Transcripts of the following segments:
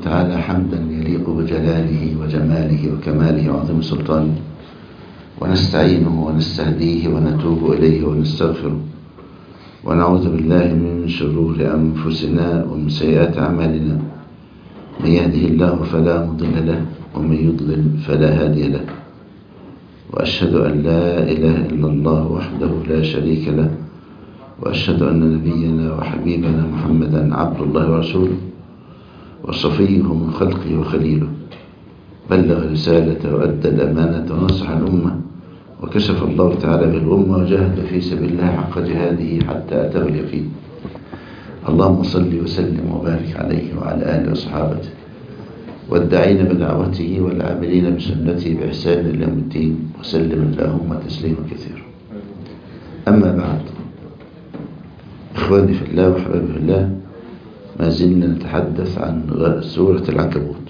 تعالى حمدا يليق بجلاله وجماله وكماله وعظيم سلطانه ونستعينه ونستهديه ونتوب إليه ونستغفره ونعوذ بالله من شرور أنفسنا ومن سيئات أعمالنا من يهده الله فلا مضل له ومن يضلل فلا هادي له وأشهد أن لا إله إلا الله وحده لا شريك له وأشهد أن نبينا وحبيبنا محمدا عبد الله ورسوله وصفيه من خلقه وخليله بلغ رسالة وأدى الأمانة ونصح الأمة وكشف الله تعالى بالأمة وجاهد في سبيل الله حق جهاده حتى أتى اليقين اللهم صل وسلم وبارك عليه وعلى آله وصحابته والداعين بدعوته والعاملين بسنته بإحسان إلى يوم الدين وسلم اللهم تسليما كثيرا أما بعد إخواني في الله وحبابي في الله ما زلنا نتحدث عن سورة العنكبوت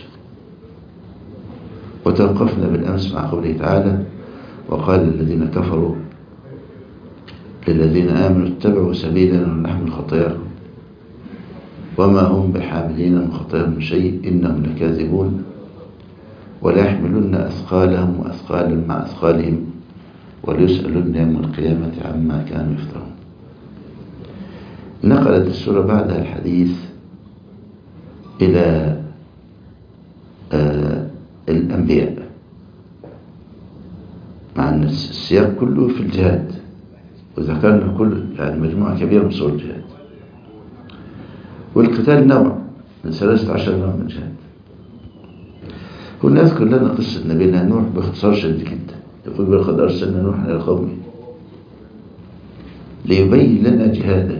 وتوقفنا بالأمس مع قوله تعالى وقال الذين كفروا للذين آمنوا اتبعوا سبيلنا ونحمل خطاياكم وما هم بحاملين من خطاياهم من شيء إنهم لكاذبون ولا يحملن أثقالهم وأثقالا مع أثقالهم وليسألن يوم القيامة عما كانوا يفترون نقلت السورة بعدها الحديث إلى آه الأنبياء مع أن السياق كله في الجهاد وذكرنا كل يعني مجموعة كبيرة من صور الجهاد والقتال نوع من ثلاثة عشر نوع من الجهاد كنا نذكر لنا قصة نبينا نوح باختصار شديد جدا يقول ولقد أرسلنا نوحا إلى قومه ليبين لنا جهاده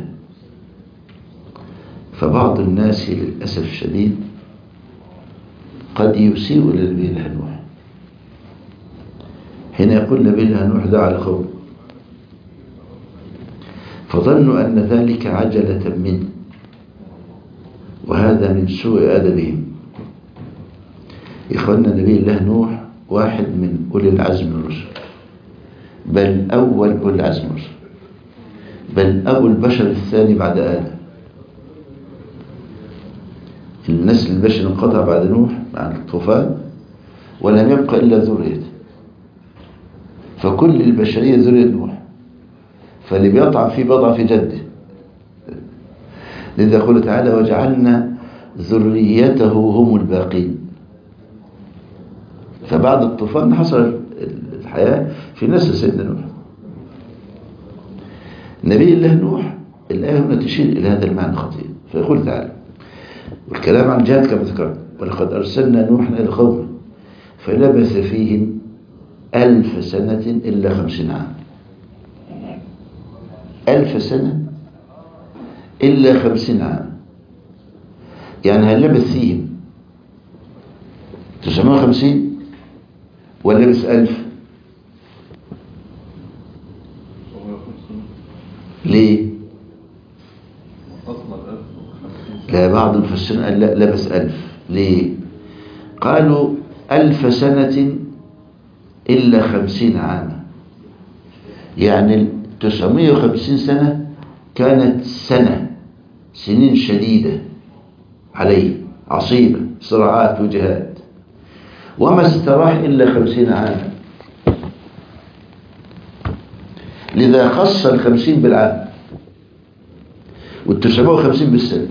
فبعض الناس للأسف الشديد قد يسيء إلى نبي الله نوح هنا يقول نبي الله نوح دعا لقوم فظنوا أن ذلك عجلة منه وهذا من سوء أدبهم إخواننا نبي الله نوح واحد من أولي العزم الرسل بل أول أولي العزم الرسل بل أبو البشر الثاني بعد آدم النسل البشري انقطع بعد نوح مع الطوفان ولم يبقى إلا ذريته فكل البشرية ذرية نوح فاللي بيطعن فيه بضع في جده لذا يقول تعالى وجعلنا ذريته هم الباقين فبعد الطوفان حصل الحياة في نسل سيدنا نوح نبي الله نوح الآية هنا تشير إلى هذا المعنى الخطير فيقول تعالى والكلام عن جهاد كما ذكرت ولقد أرسلنا نوحا إلى قومه فلبث فيهم ألف سنة إلا خمسين عام ألف سنة إلا خمسين عام يعني هل لبث فيهم تسعمائة وخمسين ولا لبث ألف ليه لا بعض المفسرين قال لا لبس ألف ليه قالوا ألف سنة إلا خمسين عاما يعني تسعمية وخمسين سنة كانت سنة سنين شديدة عليه عصيبة صراعات وجهاد وما استراح إلا خمسين عاما لذا خص الخمسين بالعام والتسعمائة وخمسين بالسنة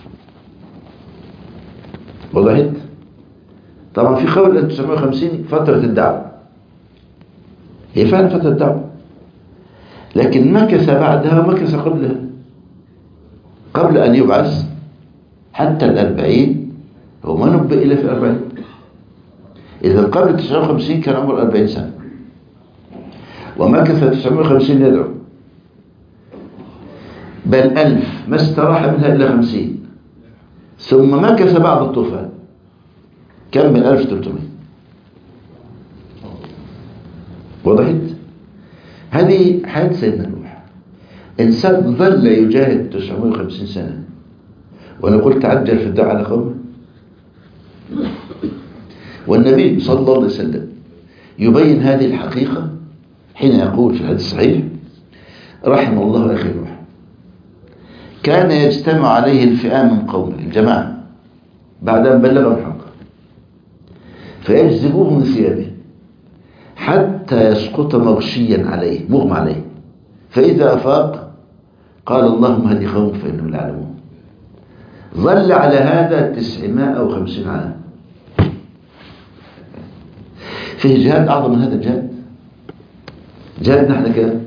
وضحت طبعا في قول 1950 فترة الدعوة هي فعلا فترة الدعوة لكن مكث بعدها ومكث قبلها قبل أن يبعث حتى الأربعين هو ما نبئ إلا في الأربعين إذا قبل 59 كان عمره 40 سنة ومكث 950 يدعو بل ألف ما استراح منها إلا 50 ثم مكث بعد الطوفان كم من 1300 وضحت هذه حياة سيدنا نوح إنسان ظل يجاهد 950 سنة وأنا قلت تعجل في الدعاء على قومه والنبي صلى الله عليه وسلم يبين هذه الحقيقة حين يقول في الحديث الصحيح رحم الله أخي نوح كان يجتمع عليه الفئام من قومه الجماعة بعد أن بلغهم الحق فيجذبوه من ثيابه حتى يسقط مغشيا عليه مغمى عليه فإذا أفاق قال اللهم هدي قوم فإنهم لا يعلمون ظل على هذا تسعمائة وخمسين عام فيه جهاد أعظم من هذا الجهاد جهاد نحن كام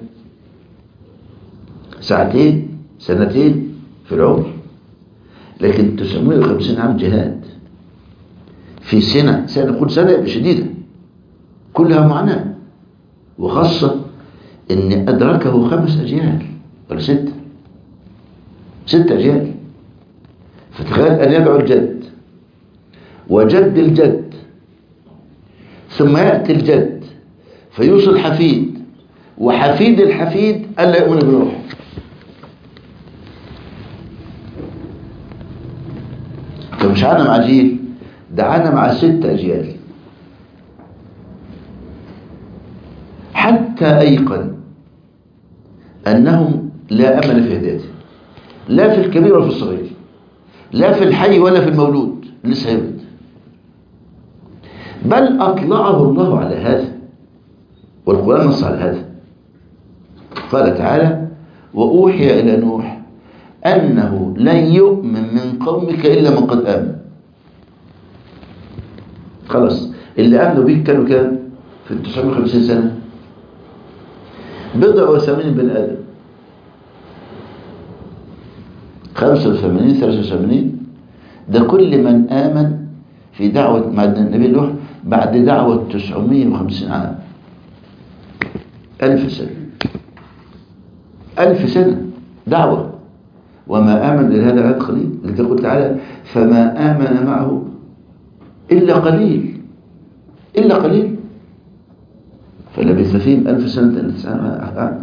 ساعتين سنتين في العمر لكن 950 عام جهاد في سنة سنة كل سنة شديدة كلها معاناة وخاصة ان ادركه خمس اجيال ولا ستة ست اجيال فتخيل ان يدعو الجد وجد الجد ثم يأتي الجد فيوصل حفيد وحفيد الحفيد ألا يؤمن بنوح فمش عنا مع جيل ده عنا مع ست أجيال حتى أيقن أنهم لا أمل في هدايته لا في الكبير ولا في الصغير لا في الحي ولا في المولود لسه يولد بل أطلعه الله على هذا والقرآن نص على هذا قال تعالى وأوحي إلى نوح أنه لن يؤمن من قومك إلا من قد آمن خلاص اللي آمنوا بيك كانوا كام في 950 سنة بضع وثمانين بن آدم 85 83 ده كل من آمن في دعوة مع النبي نوح بعد دعوة 950 عام ألف سنة ألف سنة دعوة وما آمن لهذا العدد قليل لذلك قلت تعالى فما آمن معه إلا قليل إلا قليل فلبث فيهم ألف سنة إلا تسعة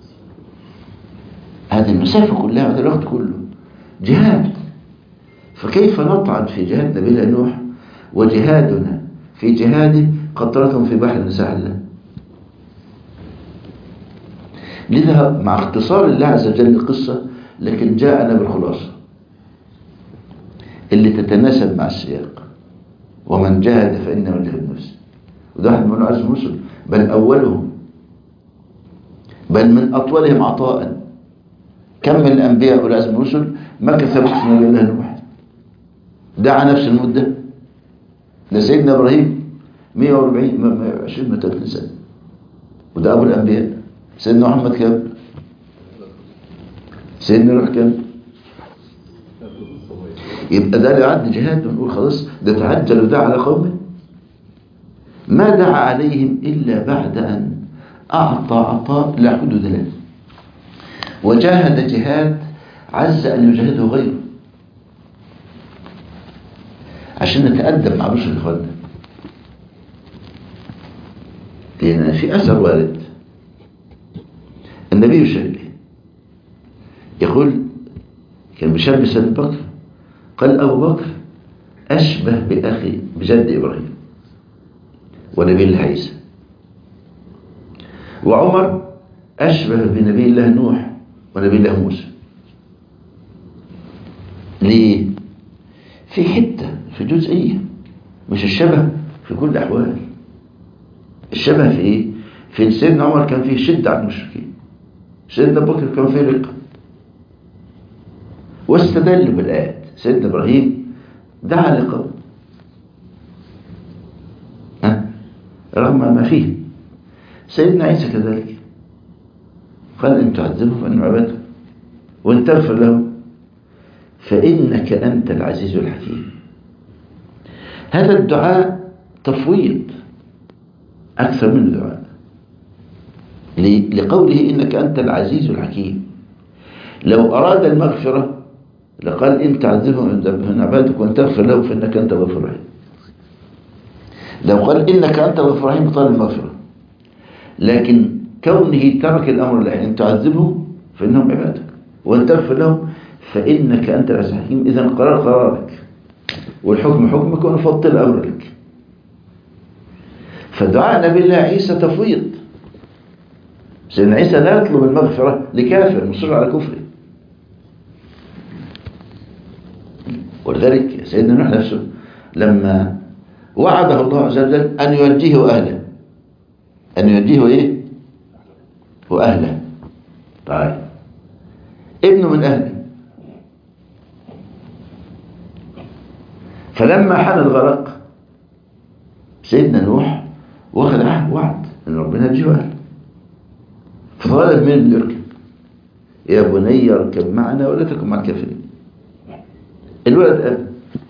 هذه المسافة كلها هذا الوقت كله جهاد فكيف نطعن في جهاد نبي نوح وجهادنا في جهاده قطرة في بحر سهل لذا مع اختصار الله عز وجل القصة لكن جاءنا بالخلاصة اللي تتناسب مع السياق ومن جاهد فإنما جاهد نفسه وده واحد من عزم الرسل بل أولهم بل من أطولهم عطاء كم من الأنبياء والعزم الرسل مكث بحث نبي الله نوح دعا نفس المدة لسيدنا إبراهيم 140 120 130 سنة وده أبو الأنبياء سيدنا محمد كم سيدنا نوح كم يبقى ده اللي عد جهاد ونقول خلاص ده تعجل ودعا على قومه ما دعا عليهم إلا بعد أن أعطى عطاء لا حدود له وجاهد جهاد عز أن يجاهده غيره عشان نتأدب مع رسل إخواننا لأن في أثر وارد النبي يشهد يقول كان بشاب سيدنا بكر قال أبو بكر أشبه بأخي بجد إبراهيم ونبي الله عيسى وعمر أشبه بنبي الله نوح ونبي الله موسى ليه في حتة في جزئية مش الشبه في كل الأحوال الشبه في إيه في سيدنا عمر كان فيه شدة على المشركين سيدنا بكر كان فيه رقة واستدلوا بالآيات سيدنا إبراهيم دعا لقوم ها رغم ما فيه سيدنا عيسى كذلك قال إن تعذبهم فإنهم عبادك وإن تغفر لهم فإنك أنت العزيز الحكيم هذا الدعاء تفويض أكثر من الدعاء لقوله إنك أنت العزيز الحكيم لو أراد المغفرة لقال إن تعذبهم من عبادك وإن تغفر لهم فإنك أنت غفور رحيم لو قال إنك أنت غفور رحيم طال المغفرة لكن كونه ترك الأمر لله إن تعذبهم فإنهم عبادك وإن تغفر لهم فإنك أنت العزيز الحكيم إذا القرار قرارك والحكم حكمك ونفضل الأمر لك فدعاء نبي الله عيسى تفويض سيدنا عيسى لا يطلب المغفرة لكافر مصر على كفره ولذلك سيدنا نوح نفسه لما وعده الله عز وجل أن ينجيه وأهله أن ينجيه إيه وأهله طيب ابنه من أهله فلما حان الغرق سيدنا نوح واخد عهد وعد ان ربنا ينجيه وأهله فطلب من اللي يركب يا بني اركب معنا ولا تكن مع الكافرين الولد أب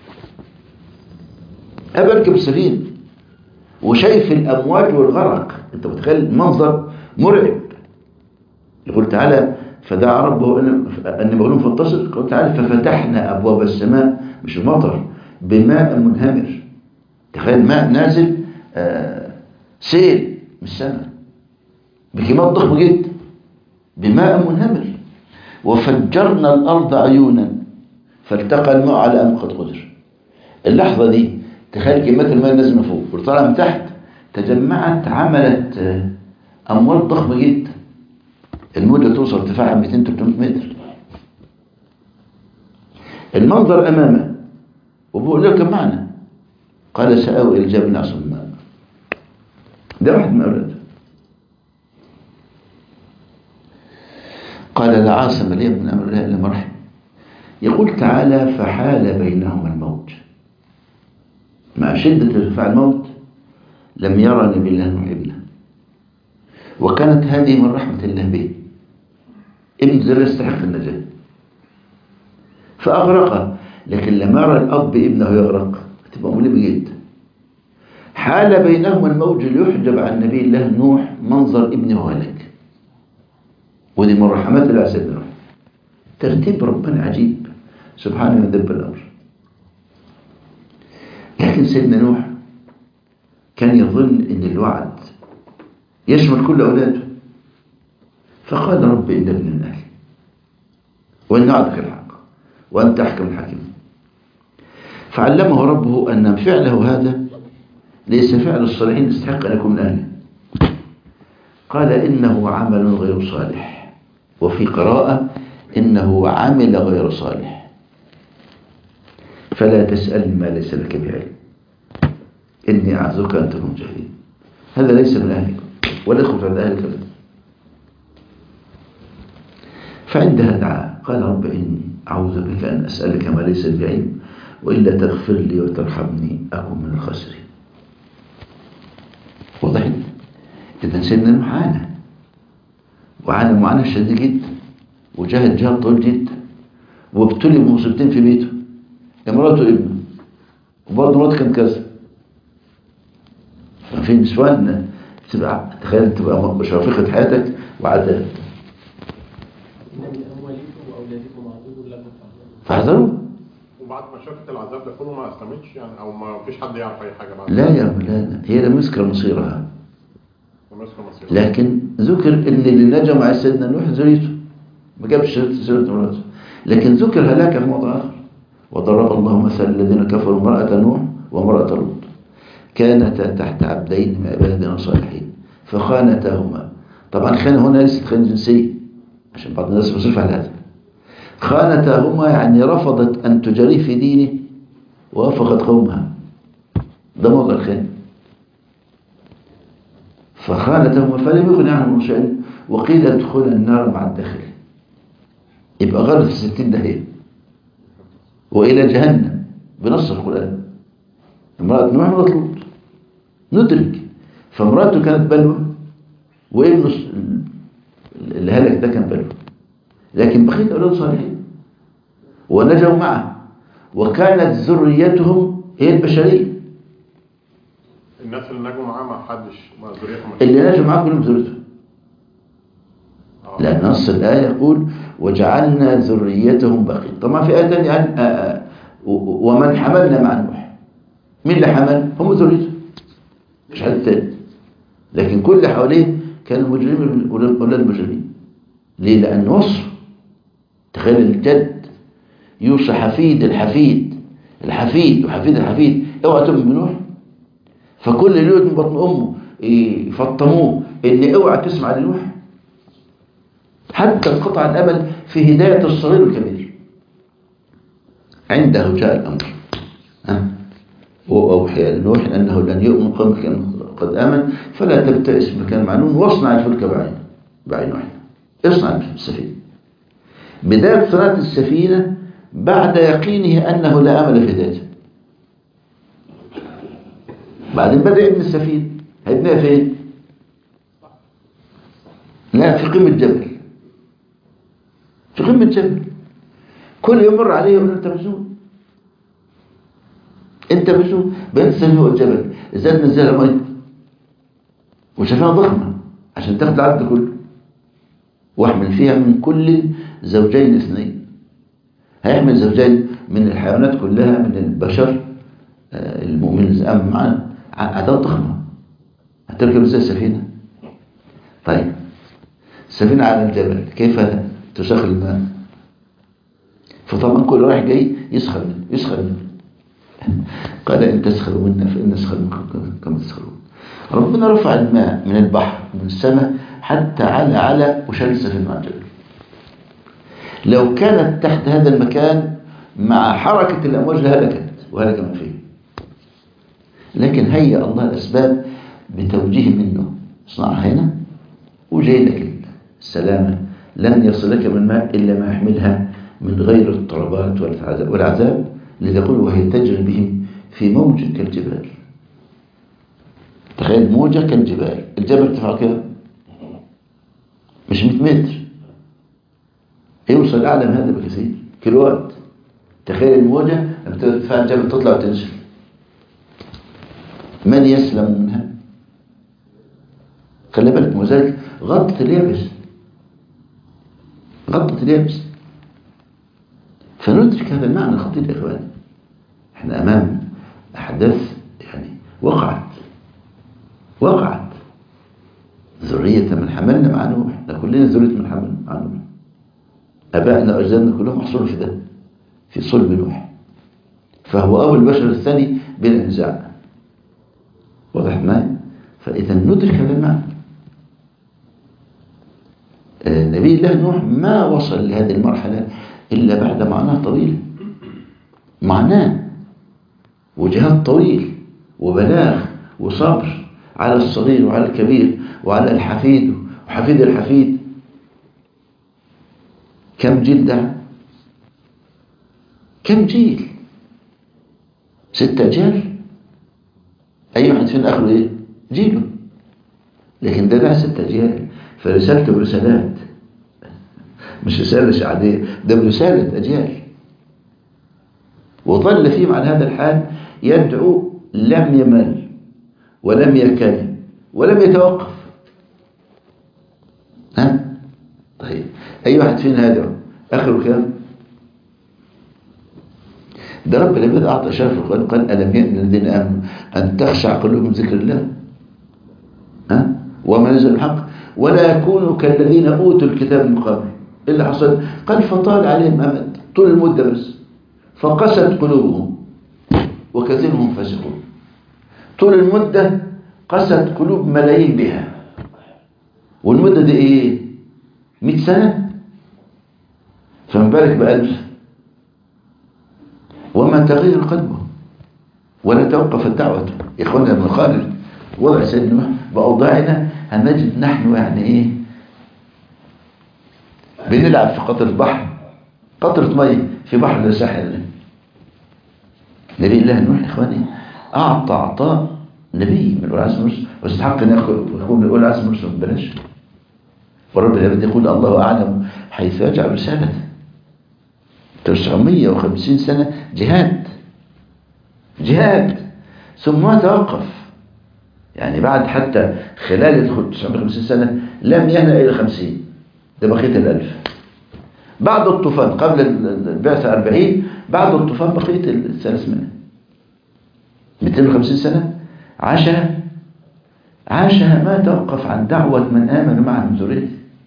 أب اركب السفينة وشايف الأمواج والغرق أنت متخيل المنظر مرعب يقول تعالى فدعا ربه أن- أن مغلوب فانتصر قال تعالى ففتحنا أبواب السماء مش المطر بماء منهمر تخيل ماء نازل آه، سيل من السماء بكميات ضخمة جدا بماء منهمر وفجرنا الأرض عيونا فالتقى الماء على أم قد قدر اللحظة دي تخيل كميات الماء نازل من فوق وطالعة من تحت تجمعت عملت آه، أموال ضخمة جدا المدة توصل ارتفاعها 200 300 متر المنظر أمامه وبقول لك معنا قال سآوي إلى جبل عصم الماء ده واحد من أولاده قال لا عاصم اليوم من أمر الله إلا من رحم يقول تعالى فحال بينهما الموت مع شدة ارتفاع الموت لم يرى نبي الله نوح ابنه وكانت هذه من رحمة الله به ابن ذر يستحق النجاة فأغرقه لكن لما يرى الأب ابنه يغرق تبقى مؤلمة جدا حال بينهما الموج ليحجب عن نبي الله نوح منظر ابنه هلك ودي من رحمات الله سيدنا نوح ترتيب ربنا عجيب سبحانه يدبر الأمر لكن سيدنا نوح كان يظن ان الوعد يشمل كل أولاده فقال رب إن ابن من أهلي وإن وعدك الحق وأنت أحكم الحاكمين فعلمه ربه أن فعله هذا ليس فعل الصالحين يستحق أن يكون من أهله قال إنه عمل غير صالح وفي قراءة إنه عمل غير صالح فلا تسأل ما ليس لك بعلم إني أعذك أن تكون جاهلين هذا ليس من أهلك ولا يدخل عند أهلك أبدا فعندها دعا قال رب إني أعوذ بك أن أسألك ما ليس لي علم وإلا تغفر لي وترحمني أكون من الخاسرين واضح إذا سيدنا نوح عانى وعانى معاناة شديدة جدا وجاهد جهاد طويل جدا وابتلي بمصيبتين في بيته امراته وابنه وبرضه مراته كانت كذا ففي نسوان تبقى تخيل تبقى شرفيقة حياتك وعذاب إن أموالكم وأولادكم عدو لكم فاحذروا فاحذروا وبعد ما شافت العذاب ده كله ما اسلمتش يعني او ما فيش حد يعرف اي حاجه بعد لا يا لا لا هي لا مسكر مصيرها وماسكه مصير لكن ذكر ان اللي نجا مع سيدنا نوح ذريته ما جابش سيرة مراته لكن ذكر هلاك في موضع اخر وضرب الله مثل الذين كفروا امرأة نوح وامرأة لوط كانتا تحت عبدين من عبادنا صالحين فخانتاهما طبعا خان هنا ليست خان جنسية عشان بعض الناس بيصرف على هذا خانتاهما يعني رفضت أن تجري في دينه ووافقت قومها ده موضع الخان فخانتهما فلم يغن عنهم شيئا وقيل ادخل النار مع الداخل يبقى غرف الستين داهية وإلى جهنم بنص القرآن امرأة نوح امرأة لوط ندرك فامرأته كانت بلوى وابنه الص- اللي هلك ده كان بلوى لكن بقيت أولاد صالحين ونجوا معه وكانت ذريتهم هي البشرية الناس اللي نجوا معاه ما حدش ما ذريتهم ما اللي نجوا معه كلهم ذريتهم آه. لأن نص الآية يقول وجعلنا ذريتهم بقية طبعا في آية تانية عن- آه، آه، و- ومن حملنا مع نوح مين اللي حمل؟ هم ذريته مش حد تاني لكن كل اللي حواليه كانوا مجرمين أولاد أولاد المجرمين ليه؟ لأن وصف تخيل الجد يوصى حفيد الحفيد الحفيد وحفيد الحفيد اوعى تؤمن بنوح فكل اللي يولد من بطن امه يفطموه ان اوعى تسمع لنوح حتى انقطع الامل في هدايه الصغير والكبير عنده جاء الأمر ها؟ وأوحي لنوح أنه لن يؤمن قومك إن قد آمن فلا تبتئس بمكان معلوم واصنع الفلك بعين بعين واحد اصنع السفينة بداية صناعة السفينة بعد يقينه أنه لا أمل في ذاته بعدين بدأ يبني السفينة هيبنيها فين؟ لا في قمة جبل في قمة جبل كل يمر عليه يقول له انت مجنون انت مجنون بنسى هو الجبل ازاي تنزلها ميه وشافها ضخمه عشان تاخد العبد كله واحمل فيها من كل زوجين اثنين هيعمل زوجين من الحيوانات كلها من البشر آه، المؤمن اللي قام معاه اعداد ضخمه هتركب ازاي السفينه طيب السفينه على الجبل كيف تسخر الماء فطبعا كل رايح جاي يسخر منه يسخر منه قال إن تسخروا منا فإن نسخر منكم كما تسخرون ربنا رفع الماء من البحر من السماء حتى على على وشال السفينة مع الجبل لو كانت تحت هذا المكان مع حركة الأمواج لهلكت وهلك ما فيه لكن هيأ الله الأسباب بتوجيه منه اصنعها هنا وجاي لك السلامة لن يصلك من ماء إلا ما يحملها من غير الاضطرابات والعذاب والعذاب لتقول وهي تجري بهم في موج كالجبال تخيل موجة كالجبال الجبل ارتفاعه كده مش 100 متر يوصل أعلى من هذا بكثير كيلوات تخيل الموجة لما ترتفع الجبل تطلع وتنزل من يسلم منها خلي بالك مزاج غطت اليابس غطت اليابس فندرك هذا المعنى الخطير يا اخواني احنا امام احداث يعني وقعت وقعت ذرية من حملنا مع نوح احنا كلنا ذرية من حملنا مع نوح ابائنا واجدادنا كلهم محصورين في ده في صلب نوح فهو اول البشر الثاني بلا نزاع واضح معي فاذا ندرك هذا المعنى آه، نبي الله نوح ما وصل لهذه المرحلة إلا بعد معاناة طويلة معاناة وجهاد طويل وبلاغ وصبر على الصغير وعلى الكبير وعلى الحفيد وحفيد الحفيد كم جيل ده كم جيل ستة أجيال أي واحد فينا آخره إيه جيله لكن ده ده ستة أجيال فرسالته برسالات مش رسالة عادية ده برسالة أجيال وظل فيهم على هذا الحال يدعو لم يمل ولم يكل ولم يتوقف ها طيب أي واحد فينا يدعو آخره كام ده رب العباد أعطى شرف القرآن قال ألم يأن الذين آمنوا أن تخشع قلوبهم ذكر الله ها وما نزل الحق ولا يكونوا كالذين أوتوا الكتاب من قبل إيه اللي حصل قال فطال عليهم أمد طول المدة بس فقست قلوبهم وكثير هم فاسقون طول المدة قست قلوب ملايين بها والمدة دي إيه 100 سنة فما بالك بألف وما تغير قلبه ولا توقفت دعوته يا إخوانا ابن خالد وضع سيدنا نوح بأوضاعنا هنجد نحن يعني إيه بنلعب في قطرة بحر قطرة مية في بحر لا ساحل نبي الله نوح يا إخواني أعطى عطاء نبي من العزم المرسل واستحق أن يكون من الأولى عزم المرسل ببلاش ورب العباد يقول الله أعلم حيث يجعل رسالته 950 سنة جهاد جهاد ثم ما توقف يعني بعد حتى خلال 950 سنة لم يهنأ إلى 50 ده بقية الألف بعد الطوفان قبل البعثة 40 بعد الطوفان بقية الثلاث منها 250 سنة عاشها عاشها ما توقف عن دعوة من آمن معه من ذريته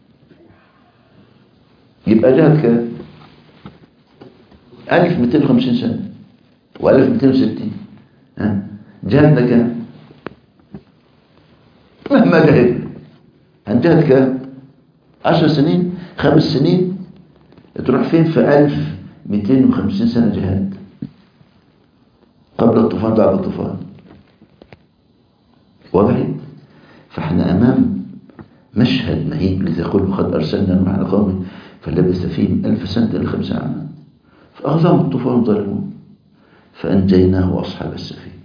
يبقى جهد كام 1250 سنة و1260 ها جهدنا كام مهما جهدنا هنجهد كام 10 سنين خمس سنين تروح فين في 1250 سنة جهاد قبل الطوفان بعد الطوفان واضح فاحنا امام مشهد مهيب لذا يقول قد ارسلنا نوح على قومه فلبث فيهم الف سنه الا خمس عام فاخذهم الطوفان ظلموا فانجيناه واصحاب السفينه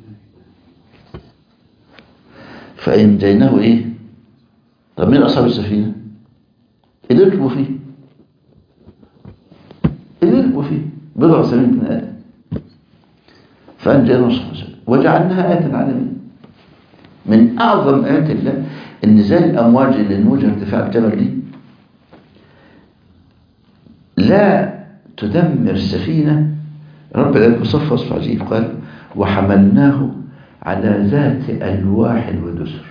فانجيناه ايه طب مين اصحاب السفينه اللي ركبوا فيه اللي ركبوا فيه بضع سنين من ادم فانجيناه واصحاب السفينه وجعلناها ايه العالمين من أعظم آيات الله إن زي الأمواج اللي نموج ارتفاع الجبل دي لا تدمر سفينة رب العالمين صف وصف عجيب قال وحملناه على ذات ألواح ودسر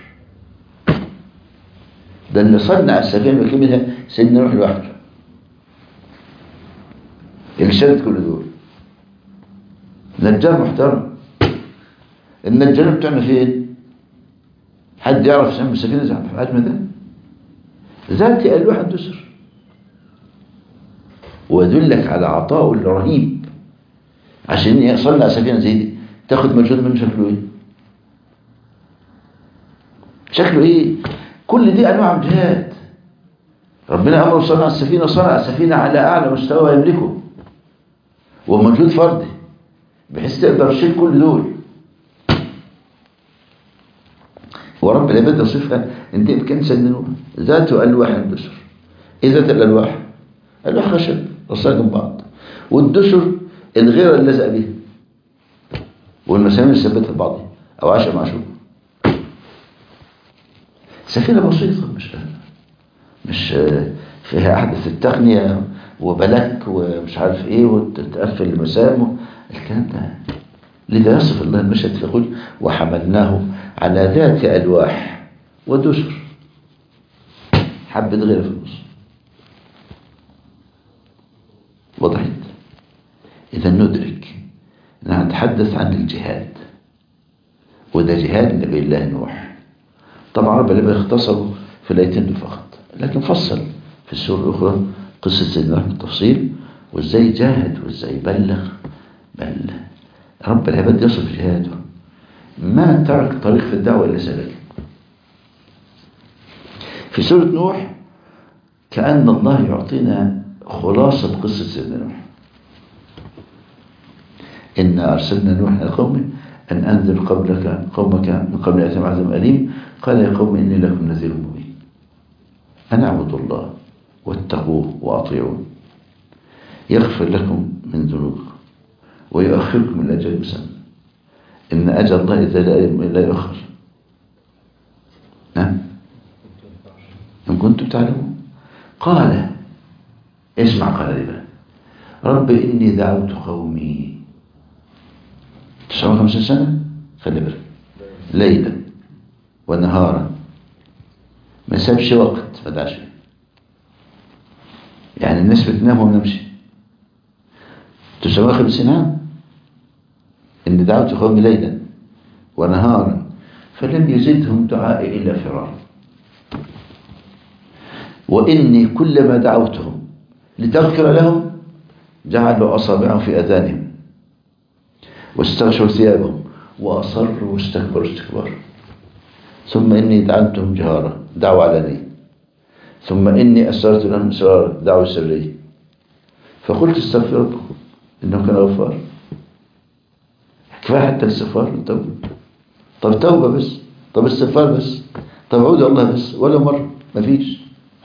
ده اللي صنع السفينة وكملها سيدنا نوح لوحده اللي شدت كل دول نجار محترم النجار بتوعنا فين؟ حد يعرف يسمي السفينة زي في الحجم ده ذات ألواح الدسر ويدلك على عطاء الرهيب عشان يصنع سفينة زي دي تاخد مجهود منه شكله ايه شكله ايه كل دي انواع من جهاد ربنا امره صنع السفينة صنع السفينة على اعلى مستوى يملكه ومجهود فردي بحيث تقدر تشيل كل دول ورب العباد يصفها انت كان سننوها ذات الواح الدسر ايه ذات الالواح الواح خشب رصاها جنب بعض والدسر الغيره اللي لزق بيها والمسامير اللي ثبتها ببعضها او عشا معشوق سفينه بسيطه مش مش فيها احدث التقنيه وبلك ومش عارف ايه وتقفل المسام الكلام ده لذا يصف الله المشهد فيقول وحملناه على ذات ألواح ودسر حبة غير في النص وضحت إذا ندرك نحن نتحدث عن الجهاد وده جهاد نبي الله نوح طبعا رب العالمين اختصروا في الايتين دول فقط لكن فصل في السورة الأخرى قصة سيدنا نوح بالتفصيل وازاي جاهد وازاي بلغ بل رب العباد يصف جهاده ما ترك طريق في الدعوة إلا سلك في سورة نوح كأن الله يعطينا خلاصة قصة سيدنا نوح إنا أرسلنا نوح إلى قومه أن أنذر قبلك قومك من قبل أتم عذاب أليم قال يا قوم إني لكم نذير مبين أن اعبدوا الله واتقوه وأطيعون يغفر لكم من ذنوبكم ويؤخركم إلى أجل مسمى إن أجل الله إذا لا يؤخر نعم إن كنتم تعلمون قال اسمع قال لي بقى رب إني دعوت قومي 59 سنة خلي بالك ليلا ونهارا ما سابش وقت ما دعش يعني الناس بتنام وما نمشي 950 عام إن دعوت قومي ليلا ونهارا فلم يزدهم دعائي إلا فرارا وإني كلما دعوتهم لتغفر لهم جعلوا أصابعهم في أذانهم واستغشوا ثيابهم وأصروا واستكبروا استكبارا ثم إني دعوتهم جهارا دعوة علنية ثم إني أسررت لهم إسرارا دعوة سرية فقلت استغفر ربكم إنه كان غفار كفاية حتى الاستغفار التوبة طب توبة بس طب استغفار بس طب عود الله بس ولا مرة مفيش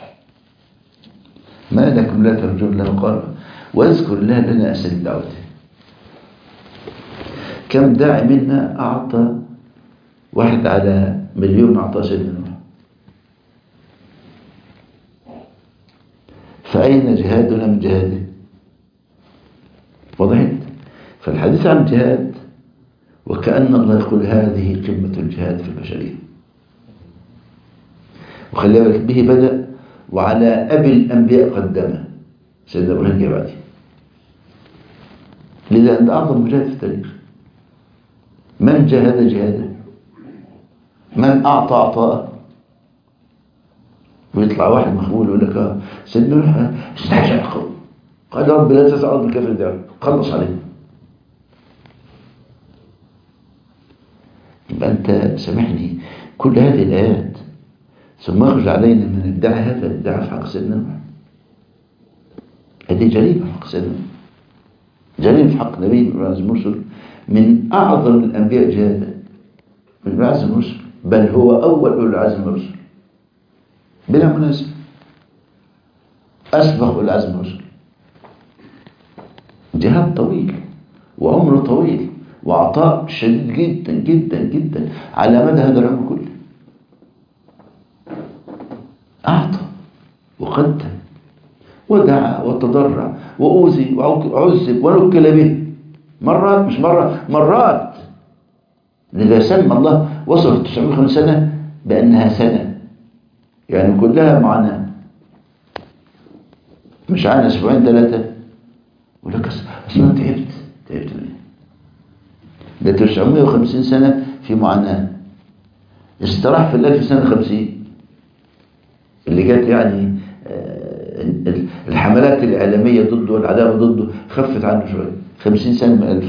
ما لكم لا ترجون له قال واذكر الله لنا أسل دعوته كم داعي منا أعطى واحد على مليون ما أعطاه سيدنا نوح فأين جهادنا من جهاده وضحت فالحديث عن الجهاد وكأن الله يقول هذه قمة الجهاد في البشرية وخلي بالك به بدأ وعلى أبي الأنبياء قدمه سيدنا إبراهيم جه بعده لذا أنت أعظم مجاهد في التاريخ من جاهد جهاده من أعطى عطاءه ويطلع واحد مخبول يقول لك سيدنا نوح استعجل القوم قال رب لا تسعى الكافر ده خلص عليه يبقى أنت سامحني كل هذه الآيات ثم يخرج علينا من ادعى هذا الادعاء في حق سيدنا نوح هذه جريمة في حق سيدنا نوح جريمة في حق نبي من أعظم الرسل من أعظم الأنبياء جهادا من أعظم الرسل بل هو أول أولي العزم الرسل بلا منازع أسبق أولي العزم الرسل جهاد طويل وعمر طويل وعطاء شديد جدا جدا جدا على مدى هذا العمر كله أعطى وقدم ودعا وتضرع وأوذي وعذب ونكل به مرات مش مرة مرات لذا سمى الله وصف 950 سنة بأنها سنة يعني كلها معاناة مش عانى أسبوعين ثلاثة ولك أصلا تعبت تعبت ليه ده 950 سنة في معاناة استراح في الألف سنة 50 اللي جت يعني الحملات الإعلامية ضده والعداوة ضده خفت عنه شوية 50 سنة من ألف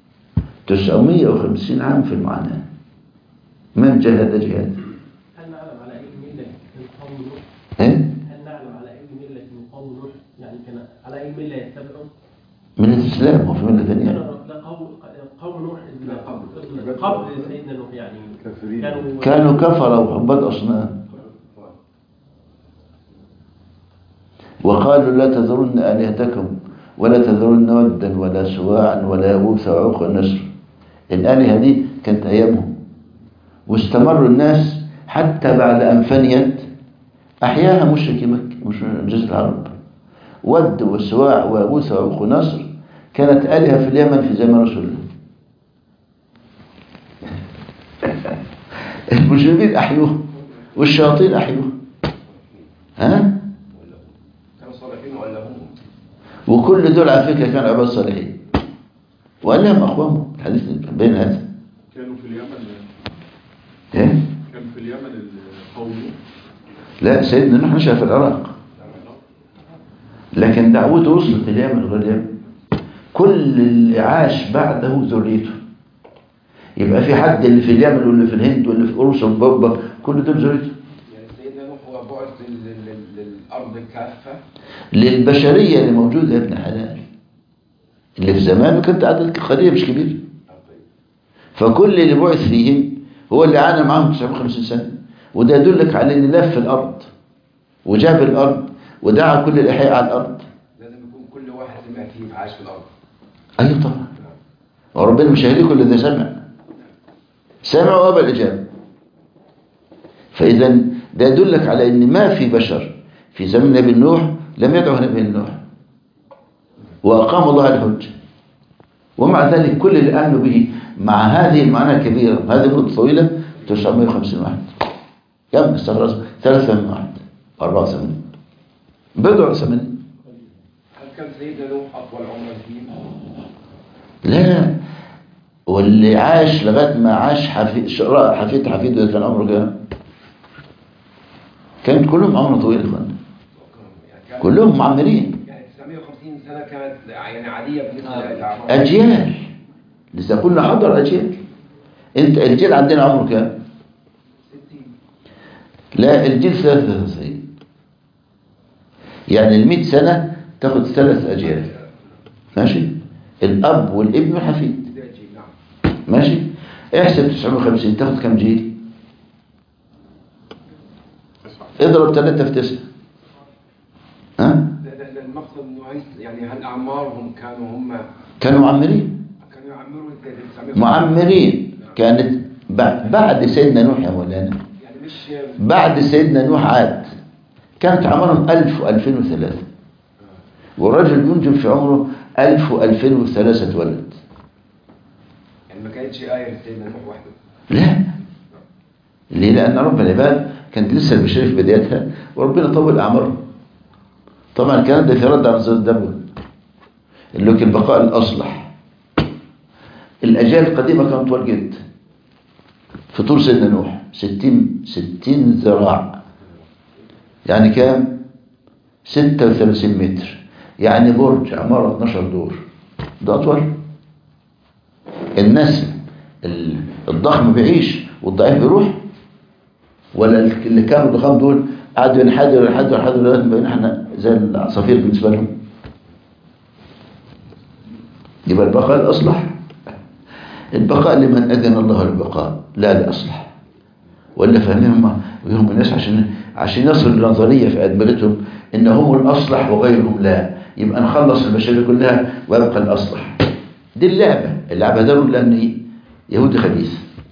950 عام في المعاناة من جهد جهاد هل نعلم على أي ملة كان قوم نوح؟ إيه؟ هل نعلم على أي ملة كان قوم نوح؟ يعني كان على أي ملة يتبعون؟ من الإسلام وفي ملة كان ثانية لا قوم قوم نوح قبل قبل سيدنا نوح يعني كانوا كانوا كفروا وعباد أصنام وقالوا لا تذرن آلهتكم ولا تذرن ودا ولا سواعا ولا يغوث وعوق والنسر الآلهة دي كانت أيامهم واستمروا الناس حتى بعد أن فنيت أحياها مشركي مكة مش جزء العرب ود وسواع ويغوث وعوق ونصر كانت آلهة في اليمن في زمن رسول الله المجرمين أحيوه والشياطين أحيوه ها كانوا صالحين ولا هم وكل دول على فكرة كانوا عباد صالحين وقال لهم أقوامهم الحديث بين هذا كانوا في اليمن إيه؟ كان في اليمن القوم لا سيدنا نوح نشأ في العراق لكن دعوته وصلت اليمن غير اليمن كل اللي عاش بعده ذريته يبقى في حد اللي في اليمن واللي في الهند واللي في اوروبا وبابا كل دول ذريته يعني سيدنا نوح هو بعث لل- لل- للأرض كافة للبشرية اللي موجودة يا ابن حلال اللي في زمانه كانت عدد قليل مش كبير فكل اللي بعث فيهم هو اللي عانى معاهم 950 سنة وده يدلك على ان لف الارض وجاب الارض ودعا كل الاحياء على الارض لازم يكون كل واحد سمع فيه عايش في الأرض ايوه طبعا وربنا مش هيهلكه الا اذا سمع سمع وابى الاجابه فاذا ده يدلك على ان ما في بشر في زمن نبي نوح لم يدعو نبي نوح واقام الله الحجه ومع ذلك كل اللي امنوا به مع هذه المعنى الكبيره هذه المده طويله 950 واحد كم استغرق 83 واحد 84 بضع ثمانين هل كان سيدنا نوح أطول عمرا فيه؟ لا واللي عاش لغايه ما عاش حفيد شراء حفيد حفيده ده كان عمره كام؟ كانت كلهم عمره طويل يا اخوانا يعني كان كلهم معمرين يعني 950 سنة كانت يعني عادية بالنسبة آه. للأعمار اجيال لسه كنا حضر اجيال انت الجيل عندنا عمره كام؟ 60 لا الجيل 93 يعني ال 100 سنه تاخد ثلاث اجيال ماشي؟ الاب والابن والحفيد ده جيل نعم ماشي؟ احسب 950 تاخد كام جيل؟ تسعة اضرب 3 في 9 ها؟ ده- ده- ده المقصد انه عايز يعني هل اعمارهم كانوا هم كانوا معمرين كانوا يعمروا ازاي 950 معمرين كانت بعد, بعد سيدنا نوح يا مولانا يعني مش بعد سيدنا نوح عاد كانت عمرهم 1000 و2003 والرجل ينجب في عمره 1000 و2003 اتولد يعني ما كانتش آية لسيدنا نوح وحده لا ليه لأن رب العباد كانت لسه البشرية في بدايتها وربنا طول أعمارهم طبعا الكلام ده في رد على نظرية داروين اللي هو كان البقاء الأصلح الأجيال القديمة كانت طول جدا في طول سيدنا نوح 60 60 ذراع يعني كام 36 متر يعني برج عمارة 12 دور ده أطول النسل ال- الضخم بيعيش والضعيف بيروح ولا اللي كانوا ضخام دول قعدوا ينحدروا ينحدروا ينحدروا لغايه ما بقينا احنا زي العصافير بالنسبه لهم يبقى البقاء الأصلح البقاء لمن أذن الله البقاء لا لأصلح ولا فاهمهم ويهم الناس عشان عشان يصلوا لنظرية في أدمغتهم إن هم الأصلح وغيرهم لا يبقى نخلص البشرية كلها ويبقى الأصلح دي اللعبة اللعبة ده لأن يهودي خبيث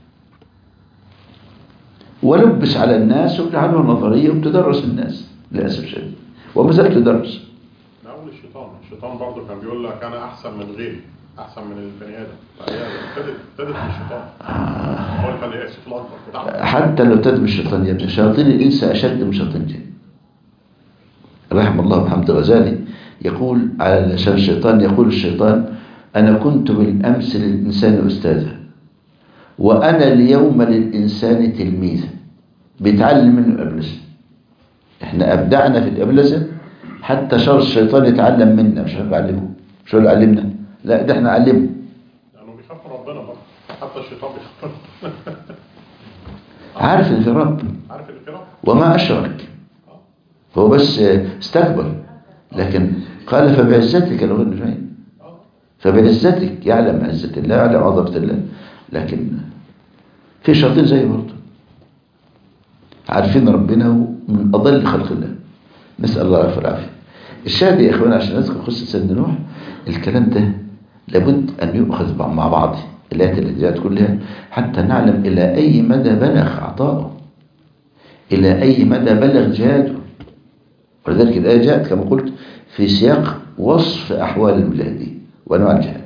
ولبس على الناس وجعلوها نظرية وتدرس الناس للأسف الشديد وما زالت تدرس من اول الشيطان الشيطان برضه كان بيقول لك انا احسن من غيري احسن من البني ادم فهي ابتدت ابتدت من الشيطان هو اللي كان الاسف الاكبر بتاعه حتى لو تدم الشيطان يا ابن شياطين الإنس أشد من شياطين الجن رحم الله محمد الغزالي يقول على لسان الشيطان يقول الشيطان أنا كنت بالأمس للإنسان أستاذا وأنا اليوم للإنسان تلميذا بيتعلم منه الأبلسة احنا أبدعنا في الأبلسة حتى شر الشيطان يتعلم منا مش احنا بعلمه مش هو اللي علمنا لا ده احنا علمه لانه بيخاف من ربنا برضه حتى الشيطان بيخاف من ربنا. عارف ان في رب عارف اللي كده وما أشرك هو بس استكبر لكن قال فبعزتك لو غير فاهم فبعزتك يعلم عزة الله يعلم عظمة الله لكن في شياطين زي برضه عارفين ربنا من أضل خلق الله نسأل الله العافية والعافية الشاهد يا إخوانا عشان نذكر قصة سيدنا نوح الكلام ده لابد أن يؤخذ مع بعض الآيات اللي جاءت كلها حتى نعلم إلى أي مدى بلغ عطاؤه إلى أي مدى بلغ جهاده ولذلك الآية جاءت كما قلت في سياق وصف أحوال المجاهدين وأنواع الجهاد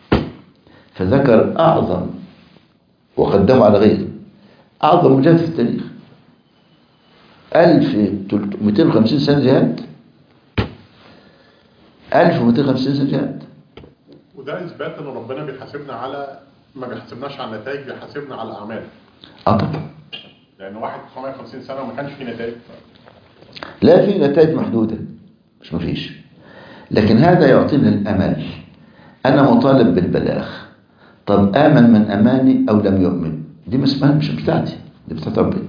فذكر أعظم وقدمه على غيره أعظم مجاهد في التاريخ 1250 سنة جهاد 1250 سنة جهاد وده اثبات ان ربنا بيحاسبنا على ما بيحاسبناش على النتائج بيحاسبنا على الاعمال اه طبعا لان واحد 950 سنه وما كانش فيه نتائج لا في نتائج محدودة مش مفيش لكن هذا يعطينا الأمل أنا مطالب بالبلاغ طب آمن من أماني أو لم يؤمن دي مش مش بتاعتي دي بتاعت ربنا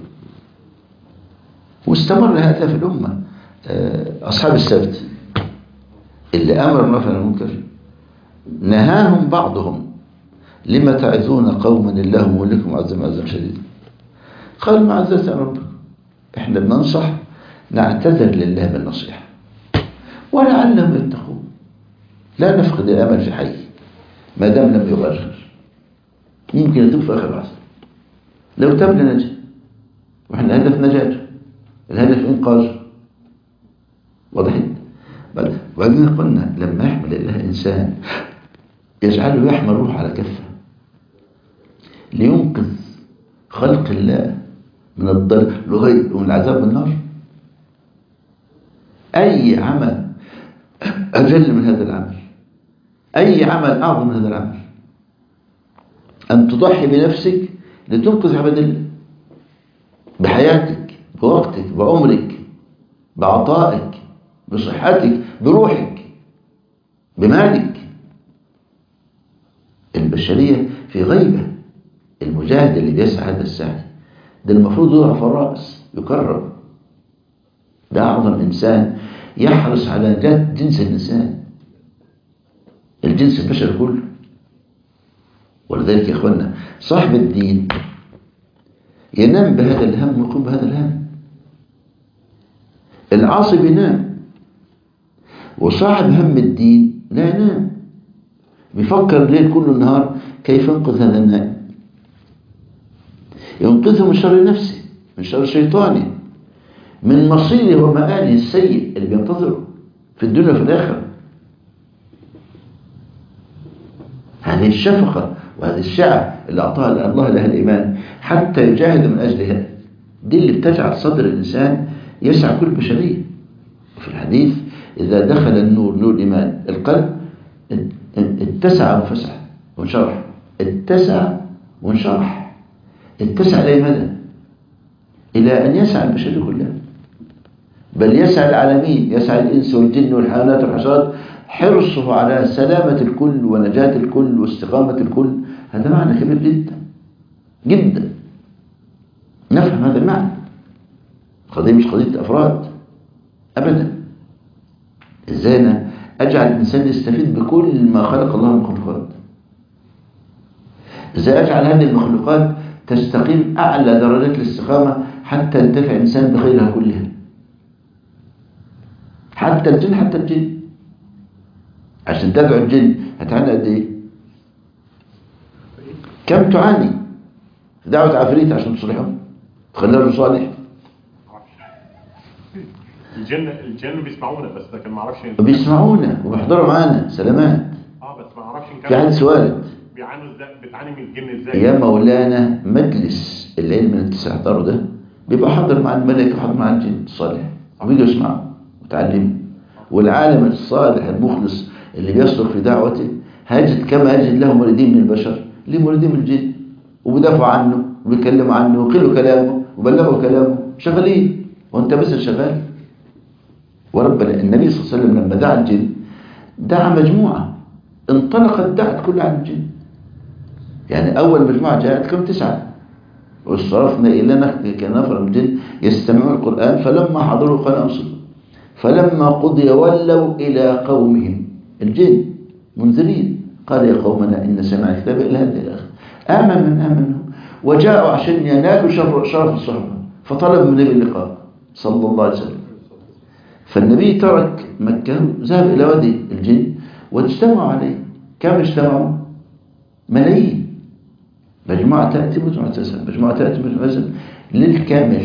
واستمر هذا في الأمة آه، أصحاب السبت اللي أمر بالمعروف عن المنكر نهاهم بعضهم لما تعظون قوما الله مولكم عزم عزم شديد قال معذرة يا رب احنا بننصح نعتذر لله بالنصيحة ولعلهم يتقون لا نفقد الأمل في حي ما دام لم يغرر ممكن يتوب في آخر لحظة لو تاب لنجا واحنا الهدف نجاته الهدف إنقاذه واضح بل وبعدين قلنا لما يحمل الله إنسان يجعله يحمل روح على كفه لينقذ خلق الله من الضل لغاية ومن العذاب النار أي عمل أجل من هذا العمل أي عمل أعظم من هذا العمل أن تضحي بنفسك لتنقذ عباد الله بحياتك بوقتك بعمرك بعطائك بصحتك بروحك بمالك البشرية في غيبة المجاهد اللي بيسعى هذا السعي ده المفروض يرفع الرأس يكرم ده أعظم إنسان يحرص على نجاة جنس الإنسان الجنس البشري كله ولذلك يا إخوانا صاحب الدين ينام بهذا الهم ويقوم بهذا الهم العاصي بينام وصاحب هم الدين لا ينام بيفكر الليل كل النهار كيف ينقذ هذا النائم ينقذه من شر نفسه من شر شيطانه من مصيره ومآله السيء اللي بينتظره في الدنيا وفي الآخرة هذه الشفقة وهذه السعة اللي أعطاها الله لها الإيمان حتى يجاهد من أجلها دي اللي بتجعل صدر الإنسان يسع كل بشرية في الحديث إذا دخل النور نور الإيمان القلب اتسع وانفسح وانشرح اتسع وانشرح اتسع لأي مدى إلى أن يسع البشرية كلها بل يسع العالمين يسع الإنس والجن والحيوانات والحشرات حرصه على سلامة الكل ونجاة الكل واستقامة الكل هذا معنى كبير جدا جدا نفهم هذا المعنى القضية مش قضية أفراد أبدا إزاي أنا أجعل الإنسان يستفيد بكل ما خلق الله من المخلوقات إزاي أجعل هذه المخلوقات تستقيم أعلى درجات الاستقامة حتى ينتفع الإنسان بخيرها كلها حتى الجن حتى الجن عشان تدعو الجن هتعاني قد إيه؟ كم تعاني في دعوة عفريت عشان تصلحهم تخلي رجل صالح الجن الجن بيسمعونا بس لكن ما اعرفش وبيسمعونا وبيحضروا معانا سلامات اه بس ما اعرفش ان في حديث وارد بيعانوا ازاي بتعاني من الجن ازاي يا مولانا مجلس العلم اللي تستحضره ده بيبقى حاضر مع الملائكة وحاضر مع الجن الصالح وبيجوا يسمعوا وتعلموا والعالم الصالح المخلص اللي بيصدق في دعوته هيجد كما يجد له مريدين من البشر ليه مريدين من الجن وبيدافعوا عنه وبيكلموا عنه ويقلوا كلامه وبلغوا كلامه شغالين وانت بس شغال ورب النبي صلى الله عليه وسلم لما دعا الجن دعا مجموعة انطلقت دعت كل عن الجن يعني أول مجموعة جاءت كم تسعة وصرفنا إلينا كنفر من الجن يستمعون القرآن فلما حضروا قال أنصتوا فلما قضي ولوا إلى قومهم الجن منذرين قال يا قومنا إن سمع كتاب إلى هذه الآخر آمن من آمنوا وجاءوا عشان ينالوا شر- شرف الصحبة فطلب من النبي اللقاء صلى الله عليه وسلم فالنبي ترك مكة ذهب إلى وادي الجن واجتمعوا عليه كم اجتمعوا؟ ملايين مجموعة تأتي مجموعة تسأل مجموعة تأتي مجموعة تسأل للكامل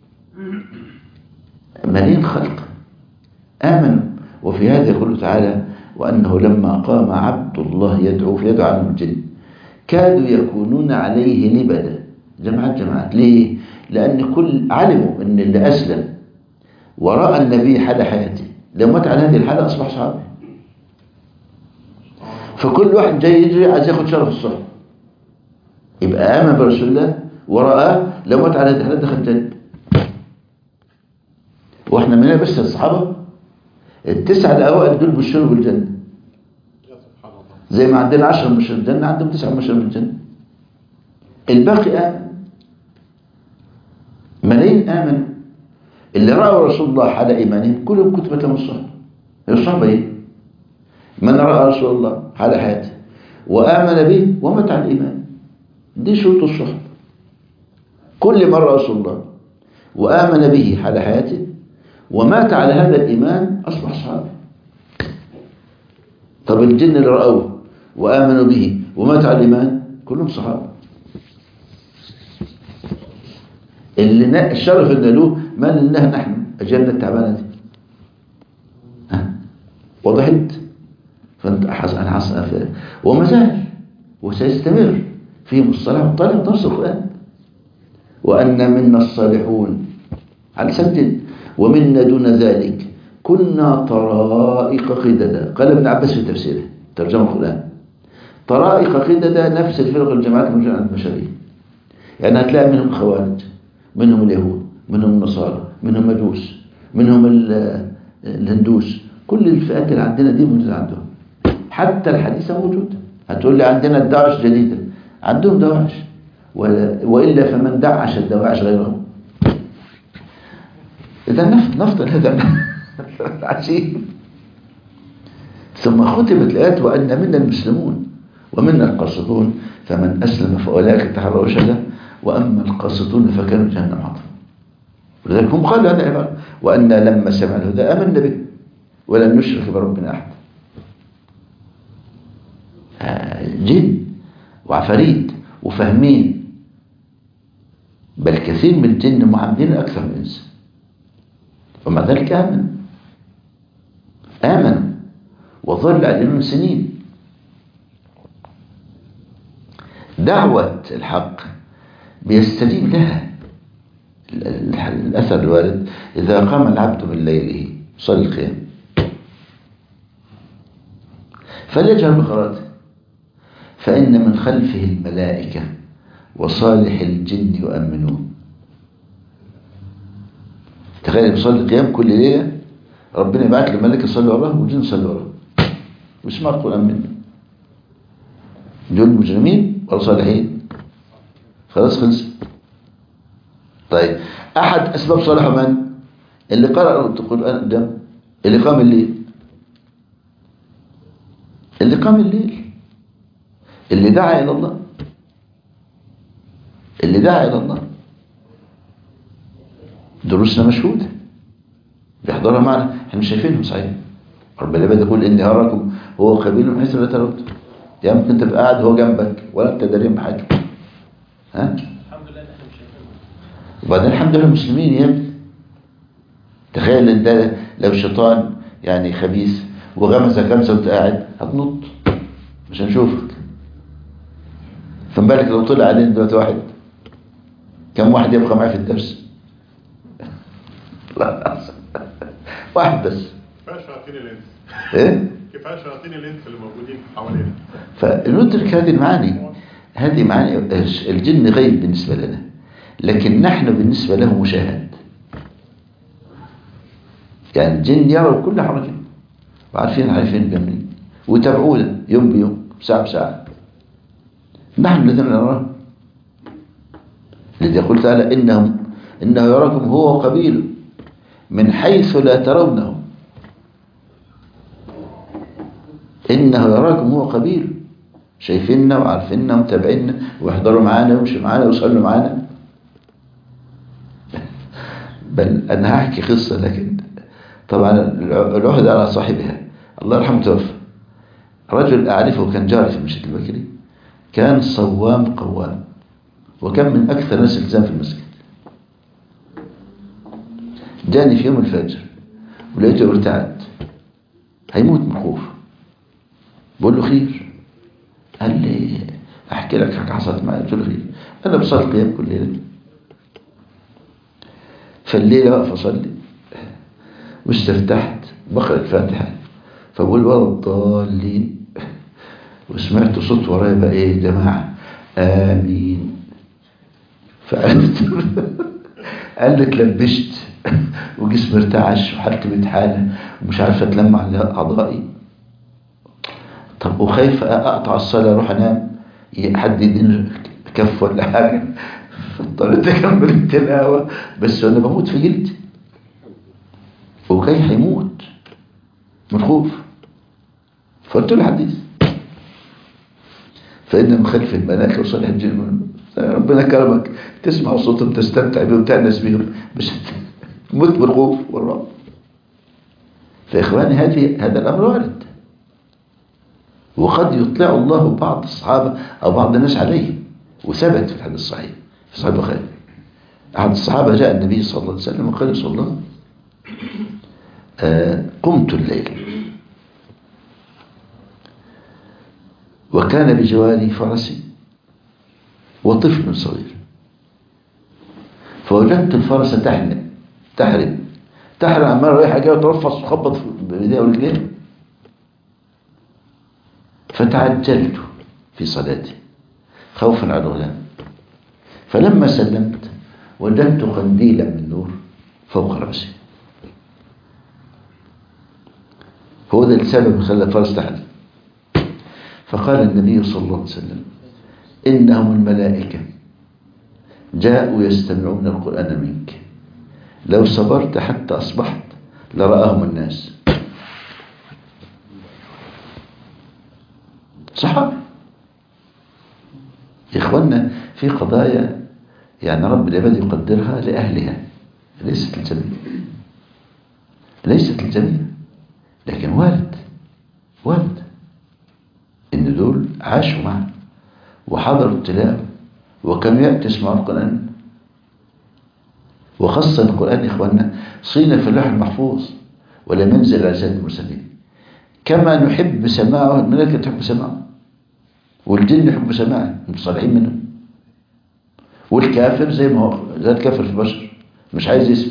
ملايين خلق آمنوا وفي هذا يقول تعالى وأنه لما قام عبد الله يدعو فيدعو عنهم الجن كادوا يكونون عليه لبدا جماعات جماعات ليه؟ لأن كل علموا أن اللي أسلم ورأى النبي حال حياته لو مات على هذه الحالة أصبح صحابي فكل واحد جاي يجري عايز ياخد شرف الصحبة يبقى آمن برسول الله ورآه لو مات على هذه الحالة دخل الجنة واحنا مننا بس الصحابة التسعة الأوائل دول بشروا بالجنة يا سبحان الله زي ما عندنا عشرة مبشرين بالجنة عندهم تسعة مبشرين بالجنة الباقي آمن ملايين آمنوا اللي رأوا رسول الله حال إيمانهم كلهم كتبت لهم الصحبة الصحبة إيه؟ من رأى رسول الله حال حياته وآمن به ومات على الإيمان دي شروط الصحبة كل من رأى رسول الله وآمن به حال حياته ومات على هذا الإيمان أصبح صحابي طب الجن اللي رأوه وآمنوا به ومات على الإيمان كلهم صحابة اللي نا- الشرف اللي نالوه ما لله نحن أجلنا التعبانة دي ها وضحت فانت حس انا حس وما زال وسيستمر في مصطلح طالب نص القرآن وأن منا الصالحون على سنتين ومنا دون ذلك كنا طرائق قددا قال ابن عباس في تفسيره ترجمة القرآن طرائق قددا نفس الفرق الجماعات الموجودة عند البشرية يعني هتلاقي منهم خوارج منهم اليهود منهم النصارى منهم مجوس منهم ال- الهندوس كل الفئات اللي عندنا دي موجودة عندهم حتى الحديثة موجودة هتقول لي عندنا الدواعش جديدة عندهم دواعش ولا- وإلا فمن دعش الدواعش غيرهم إذا نفط نفط هذا عجيب ثم ختمت الآيات وأن منا المسلمون ومنا القاسطون فمن أسلم فأولئك تحروا رشدا وأما القاسطون فكانوا جهنم حطب ولذلك هم قالوا هذا العبارة وأن لما سمع الهدى آمنا به ولم نشرك بربنا أحد آه، جن وعفاريت وفاهمين بل كثير من الجن معاملين أكثر من الإنس ومع ذلك آمن آمن وظل عليهم سنين دعوة الحق بيستجيب لها ال- ال- الأثر الوارد إذا قام العبد من ليله صلي القيام فليجهر بقراءته فإن من خلفه الملائكة وصالح الجن يؤمنون تخيل بيصلي القيام كل ليلة ربنا يبعت له ملائكة يصلي وراه والجن يصلي وراه ويسمع القرآن منه دول مجرمين ولا صالحين خلاص خلص طيب أحد أسباب صلاحه من اللي قرأ القرآن ده اللي قام الليل اللي قام الليل اللي دعا إلى الله اللي دعا إلى الله دروسنا مشهودة بيحضرها معنا احنا مش شايفينهم صحيح رب العباد يقول إني أراكم هو قبيل من حيث لا ترون يعني ممكن تبقى قاعد هو جنبك ولا انت دارين بحاجة ها الحمد لله ان احنا مش شايفينهم وبعدين الحمد لله مسلمين يا ابني تخيل ان ده لو شيطان يعني خبيث وغمسك غمسه وانت قاعد هتنط مش هنشوفك فما بالك لو طلع علينا دلوقتي واحد كم واحد يبقى معايا في الدرس لا واحد بس كفايه شياطين الانس ايه كفايه شياطين الانس اللي موجودين حوالينا فندرك هذه المعاني هذه معاني الجن غيب بالنسبة لنا لكن نحن بالنسبة له مشاهد يعني الجن يروا كل حركة وعارفين عارفين جميل ويتابعونا يوم بيوم ساعة بساعة نحن الذين نراه الذي يقول تعالى إنهم إنه يراكم هو وقبيله من حيث لا ترونه إنه يراكم هو قبيله شايفيننا وعارفيننا ومتابعيننا ويحضروا معانا ويمشوا معانا ويصلوا معانا بل أنا هحكي قصة لكن طبعا العهد على صاحبها الله يرحمه توفى رجل أعرفه كان جاري في المسجد البكري كان صوام قوام وكان من أكثر الناس التزام في المسجد جاني في يوم الفجر ولقيته ارتعد هيموت من الخوف بقول له خير قال لي احكي لك حاجه حصلت معايا قلت له خير انا بصلي قيام كل ليله فالليله واقف اصلي واستفتحت بقرا الفاتحه فبقول ولا الضالين وسمعت صوت ورايا بقى ايه يا جماعه امين فقالت قال لي اتلبشت وجسمي ارتعش وحالتي بتحالة ومش عارفه اتلم على اعضائي طب وخايف اقطع الصلاه اروح انام حد يديني كف ولا حاجه اضطريت اكمل التلاوه بس انا بموت في جلدي وجاي هيموت من الخوف فقلت له حديث فإن من خلف الملائكة وصالح الجن ربنا كرمك تسمع صوتهم تستمتع بهم وتأنس بهم مش تموت بالخوف والرعب فإخواني هذه هذا الأمر وارد وقد يطلع الله بعض الصحابة أو بعض الناس عليه وثبت في الحديث الصحيح في صحيح البخاري أحد الصحابة جاء النبي صلى الله عليه وسلم وقال صلى الله آه قمت الليل وكان بجواري فرسي وطفل صغير فوجدت الفرس تحنق تحرم تحرم عمال رايحة جاية وترفص وتخبط بإيديها ورجليها فتعجلت في صلاتي خوفا على الغلام فلما سلمت وجدت قنديلا من نور فوق رأسي هو ده السبب اللي خلى الفرس تحت فقال النبي صلى الله عليه وسلم إنهم الملائكة جاءوا يستمعون القرآن منك لو صبرت حتى أصبحت لرآهم الناس صحابي يا إخوانا في قضايا يعني رب العباد يقدرها لأهلها ليست الجميع ليست الجميع لكن وارد وارد إن دول عاشوا معه وحضروا التلاوة وكانوا يأتي يسمعوا القرآن وخاصة القرآن يا إخواننا صينا في اللوح المحفوظ ولم ينزل على سيد المرسلين كما نحب سماعه الملائكة تحب سماعه والجن يحب سماعه متصالحين منهم والكافر زي ما هو زي الكافر في البشر مش عايز يسمع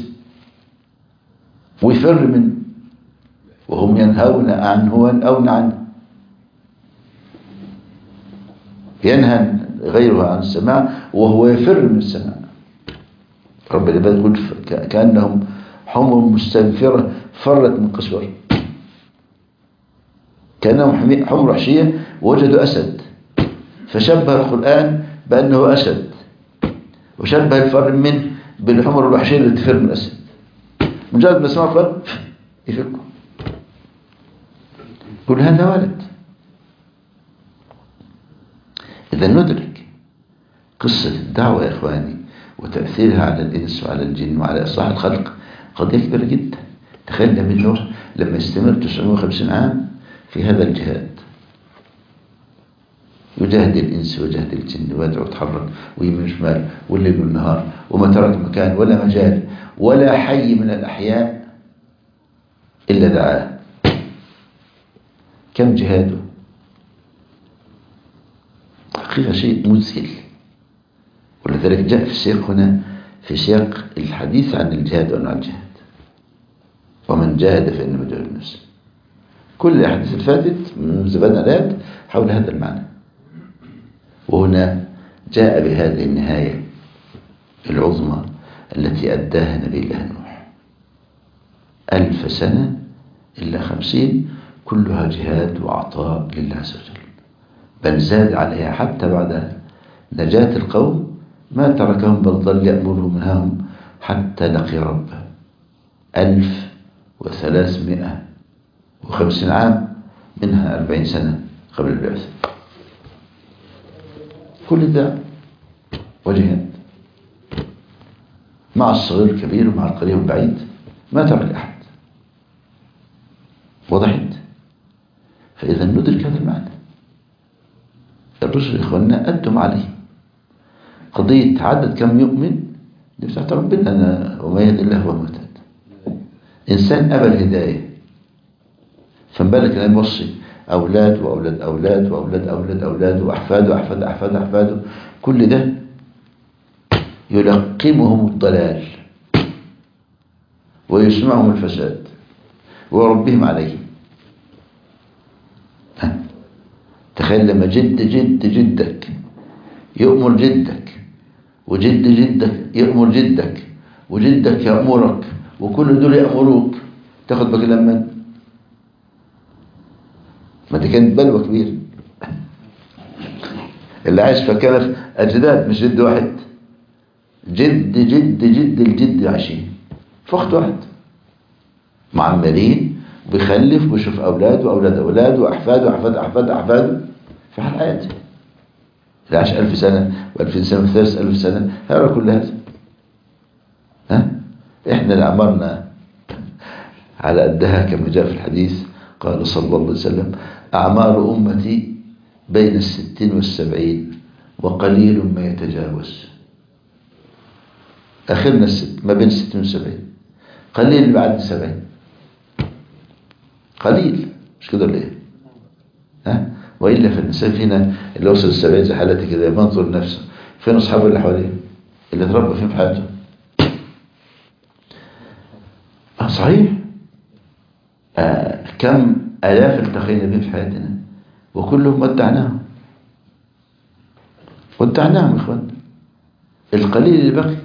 ويفر منه وهم ينهون عنه وينأون عنه ينهى غيره عن السماع وهو يفر من السماع رب العباد يقول كأنهم حمر مستنفرة فرت من قسور كأنهم حمر وحشية وجدوا أسد فشبه القرآن بأنه أسد وشبه الفر من بالحمر الوحشية اللي تفر من الأسد مجرد ما سمع فر يفكوا كل هذا ولد إذا ندرك قصة الدعوة يا إخواني وتأثيرها على الإنس وعلى الجن وعلى إصلاح الخلق قضية كبيرة جدا تخيل نبي نوح لما يستمر 950 عام في هذا الجهاد يجاهد الإنس ويجاهد الجن ويدعو يتحرك ويمين وشمال والليل والنهار وما ترك مكان ولا مجال ولا حي من الأحياء إلا دعاه كم جهاده حقيقة شيء مذهل ولذلك جاء في السياق هنا في سياق الحديث عن الجهاد وأنواع الجهاد ومن جاهد فإنما جاهد نفسه كل الأحاديث اللي فاتت من زبادة الآيات حول هذا المعنى وهنا جاء بهذه النهاية العظمى التي أداها نبي الله نوح ألف سنة إلا خمسين كلها جهاد وعطاء لله عز وجل بل زاد عليها حتى بعد نجاة القوم ما تركهم بل ظل يأمرهم منهم حتى لقي ربه ألف وثلاثمائة وخمسين عام منها أربعين سنة قبل البعثة كل ده وجهاد مع الصغير الكبير ومع القريب البعيد ما ترك أحد وضحت فإذا ندرك هذا المعنى الرسل إخواننا أدوا عليه قضية عدد كم يؤمن دي بتاعت ربنا أنا وما يهدي الله هو المهتد إنسان أبى الهداية فما بالك أن يوصي أولاد وأولاد أولاد وأولاد أولاد أولاد وأحفاد وأحفاد أحفاد أحفاده كل ده يلقمهم الضلال ويسمعهم الفساد ويربيهم عليه ها؟ تخيل لما جد جد جدك يأمر جدك وجد جدك يأمر جدك وجدك يأمرك وكل دول يأمروك تاخد بكلام من ما دي كانت بلوى كبيرة اللي عايش فكان أجداد مش جد واحد جد جد جد الجد عايشين في وقت واحد معمرين بيخلف ويشوف أولاده وأولاد أولاده وأحفاده وأحفاد أحفاد أحفاده في حال حياته اللي عاش ألف سنة وألفين سنة وثلاث ألف سنة هيرى كل هذا ها إحنا اللي عمرنا على قدها كما جاء في الحديث قال صلى الله عليه وسلم أعمار أمتي بين الستين والسبعين وقليل ما يتجاوز آخرنا الست ما بين الستين والسبعين قليل بعد السبعين قليل مش كده ولا ايه ها والا فالانسان فينا اللي وصل السبعين زي حالتي كده بنظر لنفسه فين اصحابه اللي حواليه اللي اتربى فين في حياته اه صحيح آه كم الاف التقينا بهم في حياتنا وكلهم ودعناهم ودعناهم يا اخوان القليل اللي بقي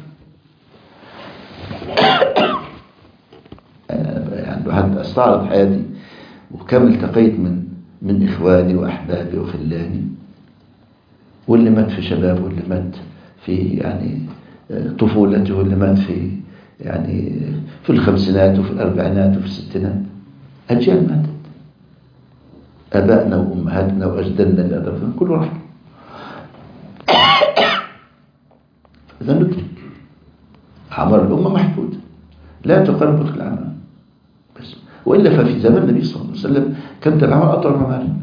يعني الواحد استعرض حياتي وكم التقيت من من إخواني وأحبابي وخلاني واللي مات في شباب واللي مات في يعني طفولته واللي مات في يعني في الخمسينات وفي الأربعينات وفي الستينات أجيال ماتت أبائنا وأمهاتنا وأجدادنا اللي أدركنا كله راح إذا ندرك أعمار الأمة محدودة لا تقرب الأعمال بس وإلا ففي زمان النبي صلى الله عليه وسلم كانت الأعمال أطول أعمال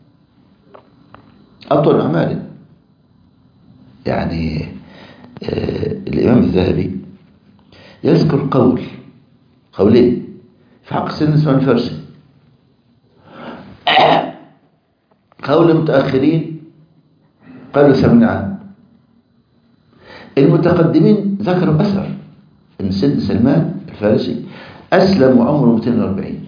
أطول أعمال يعني آه الإمام الذهبي يذكر قول قولين في حق سيدنا سلمان الفارسي قول المتأخرين قالوا ثمانية عام المتقدمين ذكروا أثر أن سيدنا سلمان الفارسي أسلم وعمره 240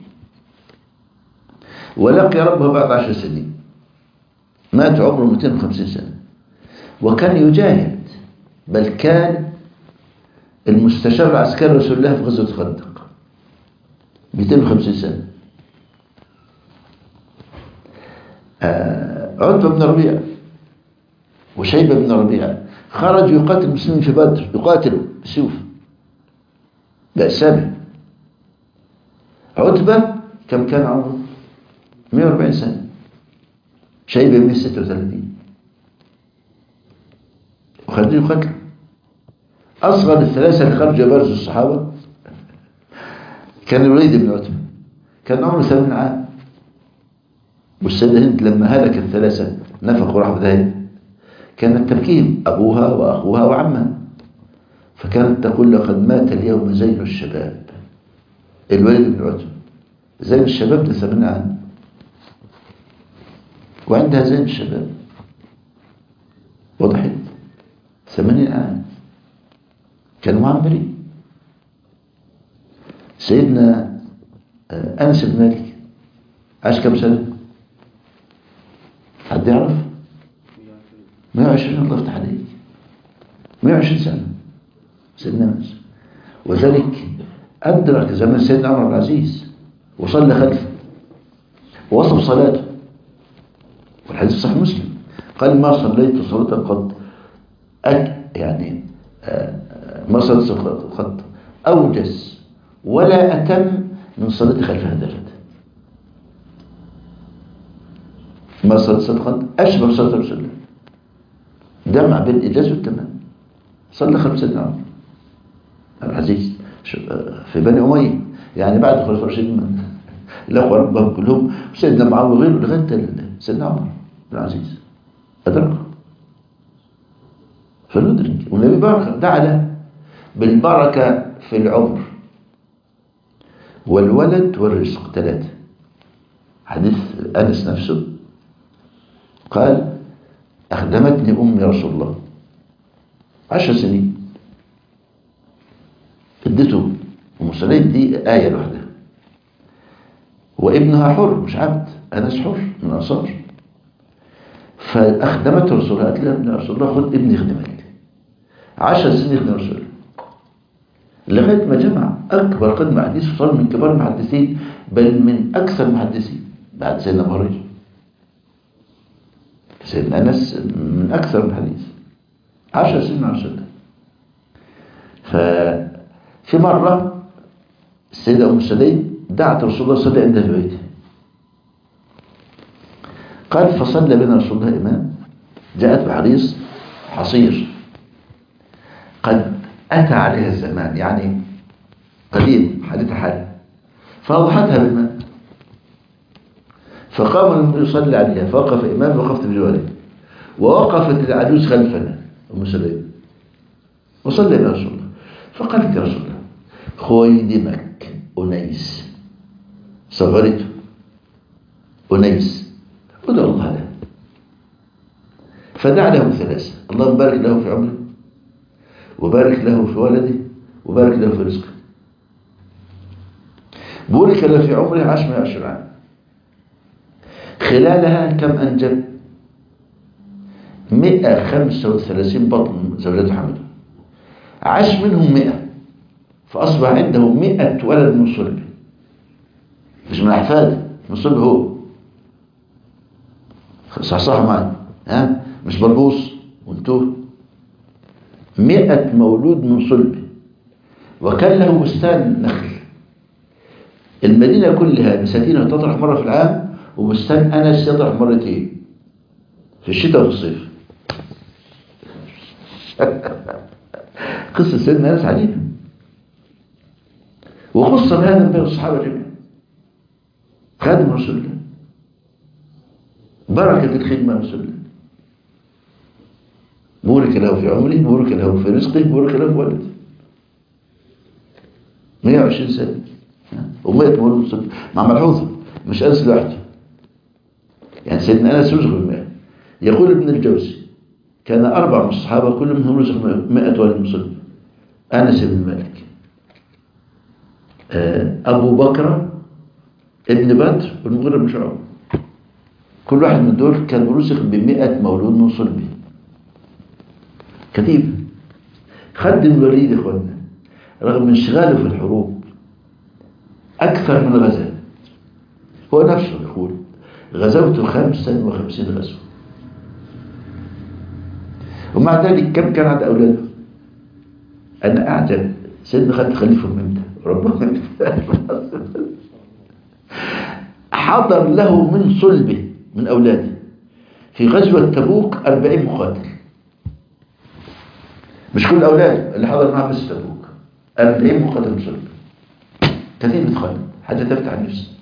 ولقي ربه بعد عشر سنين مات عمره 250 سنة وكان يجاهد بل كان المستشار العسكري رسول الله في غزوة خندق 250 سنة آه عتبة بن ربيعة وشيبة بن ربيعة خرج يقاتل المسلمين في بدر يقاتلوا بسيوف لا السابع عتبة كم كان عمره 140 سنة شيبة 136 وخارجين يقاتلوا أصغر الثلاثة اللي خرجوا يبارزوا الصحابة كان الوليد بن عتبة كان عمره ثمان عام والسيدة هند لما هلك الثلاثة نفقوا راحوا ذلك كانت تبكيهم أبوها وأخوها وعمها فكانت تقول لقد مات اليوم زين الشباب الوليد بن عتبة زين الشباب ده ثمان عام وعندها زين الشباب وضحت ثمانين عام كانوا معمرين سيدنا أنس بن مالك عاش كم سنة؟ حد يعرف؟ 120 الله يفتح عليك 120 سنة سيدنا أنس وذلك أدرك زمان سيدنا عمر بن العزيز وصلى خلفه ووصف صلاته والحديث صحيح مسلم قال ما صليت صلاة قط أك يعني ما صليت قط أوجس ولا أتم من صلاة خلف هدفت ما صلاة صدقا أشبه صلاة رسول الله جمع بين الإجاز والتمام صلى خمسة نعم العزيز في بني أمية يعني بعد خلفاء الراشدين الأخوة ربهم كلهم سيدنا معاوية وغيره لغاية سيدنا عمر بن العزيز أدركه فندرك والنبي بارك دعا له بالبركة في العمر والولد والرزق ثلاثة حديث أنس نفسه قال أخدمتني أمي رسول الله عشر سنين ادته أم سليم دي آية لوحدها وابنها حر مش عبد أنس حر من أنصار فأخدمته رسول الله قالت لها ابن رسول الله خد ابني يخدمك عشر سنين يخدم رسول الله لغاية ما جمع أكبر قدم حديث وصار من كبار المحدثين بل من أكثر المحدثين بعد سيدنا مهرج سيدنا أنس من أكثر الحديث عشر سنين مع رسول الله ففي مرة السيدة أم سليم دعت رسول الله صلى عندها في بيته قال فصلى بنا رسول الله إمام جاءت بحريص حصير قد أتى عليها الزمان يعني قديم حالتها حال فأضحتها بالماء فقام النبي يصلي عليها فوقف إمام وقفت بجواره ووقفت العجوز خلفنا أم سليم وصلي بها رسول الله فقالت يا رسول الله خويدمك أنيس صغرته أنيس ادعو الله له فدعا له ثلاثة اللهم بارك له في عمره وبارك له في ولده وبارك له في رزقه بورك له في عمره عاش 120 عام خلالها كم أنجب 135 بطن زوجته حمده عاش منهم 100 فأصبح عنده 100 ولد من صلبه مش من أحفاده من صلبه هو صحصح معي ها مش بلبوص وانتوه مئة مولود من صلبه وكان له بستان نخل المدينة كلها بساتينها تطرح مرة في العام وبستان أنس يطرح مرتين في الشتاء وفي الصيف قصة سيدنا أنس عجيبة وخص بهذا بين الصحابة جميعا خادم رسول الله بركة الخدمة رسول الله بورك له في عمره بورك له في رزقه بورك له في ولده 120 سنة و100 مولود صدق مع ملحوظة مش أنس لوحده يعني سيدنا أنس رزق بالمئة يقول ابن الجوزي كان أربع من الصحابة كل منهم رزق 100 ولد مصلب أنس بن مالك أبو بكر ابن بدر والمغيرة بن شعبة كل واحد من دول كان رزق بمئة مولود من صلبه كتيب خدم الوليد يا اخوانا رغم انشغاله في الحروب أكثر من غزاة هو نفسه يقول غزوت خمسا وخمسين غزوة ومع ذلك كم كان عند أولاده أنا أعجب سيدنا خالد خليفهم امتى ربنا حضر له من صلبه من أولاده في غزوة تبوك أربعين مقاتل مش كل أولاده اللي حضر معاه بس تبوك أربعين مقاتل من صلبه كثير خالد حاجة تفتح النفس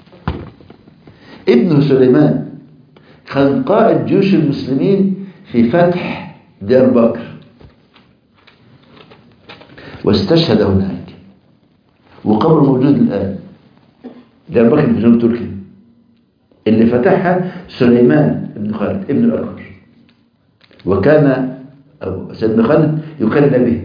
ابنه سليمان كان قائد جيوش المسلمين في فتح دير بكر واستشهد هناك وقبره موجود الآن دير بكر في جنوب تركيا اللي فتحها سليمان بن خالد ابن الأكبر وكان أبو سيدنا خالد يكلم به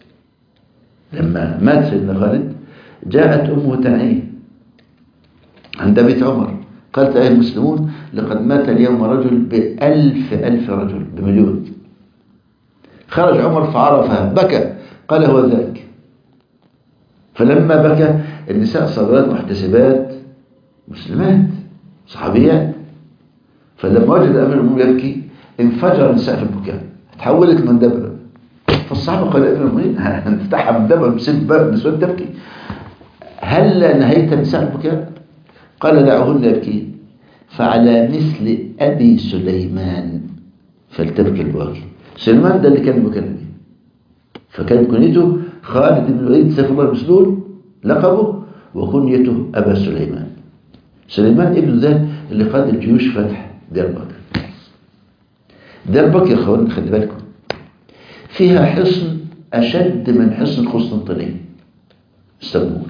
لما مات سيدنا خالد جاءت أمه تنعيه عند بيت عمر قالت أيها المسلمون لقد مات اليوم رجل بألف ألف رجل بمليون خرج عمر فعرفها بكى قال هو ذاك فلما بكى النساء صغيرات محتسبات مسلمات صحابيات فلما وجد أمير المؤمنين يبكي انفجر النساء في البكاء تحولت من دبر فالصحابة قال أمير المؤمنين هنفتحها من دبر بسبب باب نسوان تبكي هل نهيت نساء البكاء قال دعوهن يبكين فعلى مثل أبي سليمان فلتبكي الباقي سليمان ده اللي كان بكلمه فكان كنيته خالد بن الوليد سيف الله المسلول لقبه وكنيته أبا سليمان سليمان ابن ده اللي قاد الجيوش فتح دير بكر دير بكر يا اخوان خلي بالكم فيها حصن أشد من حصن قسطنطينية اسطنبول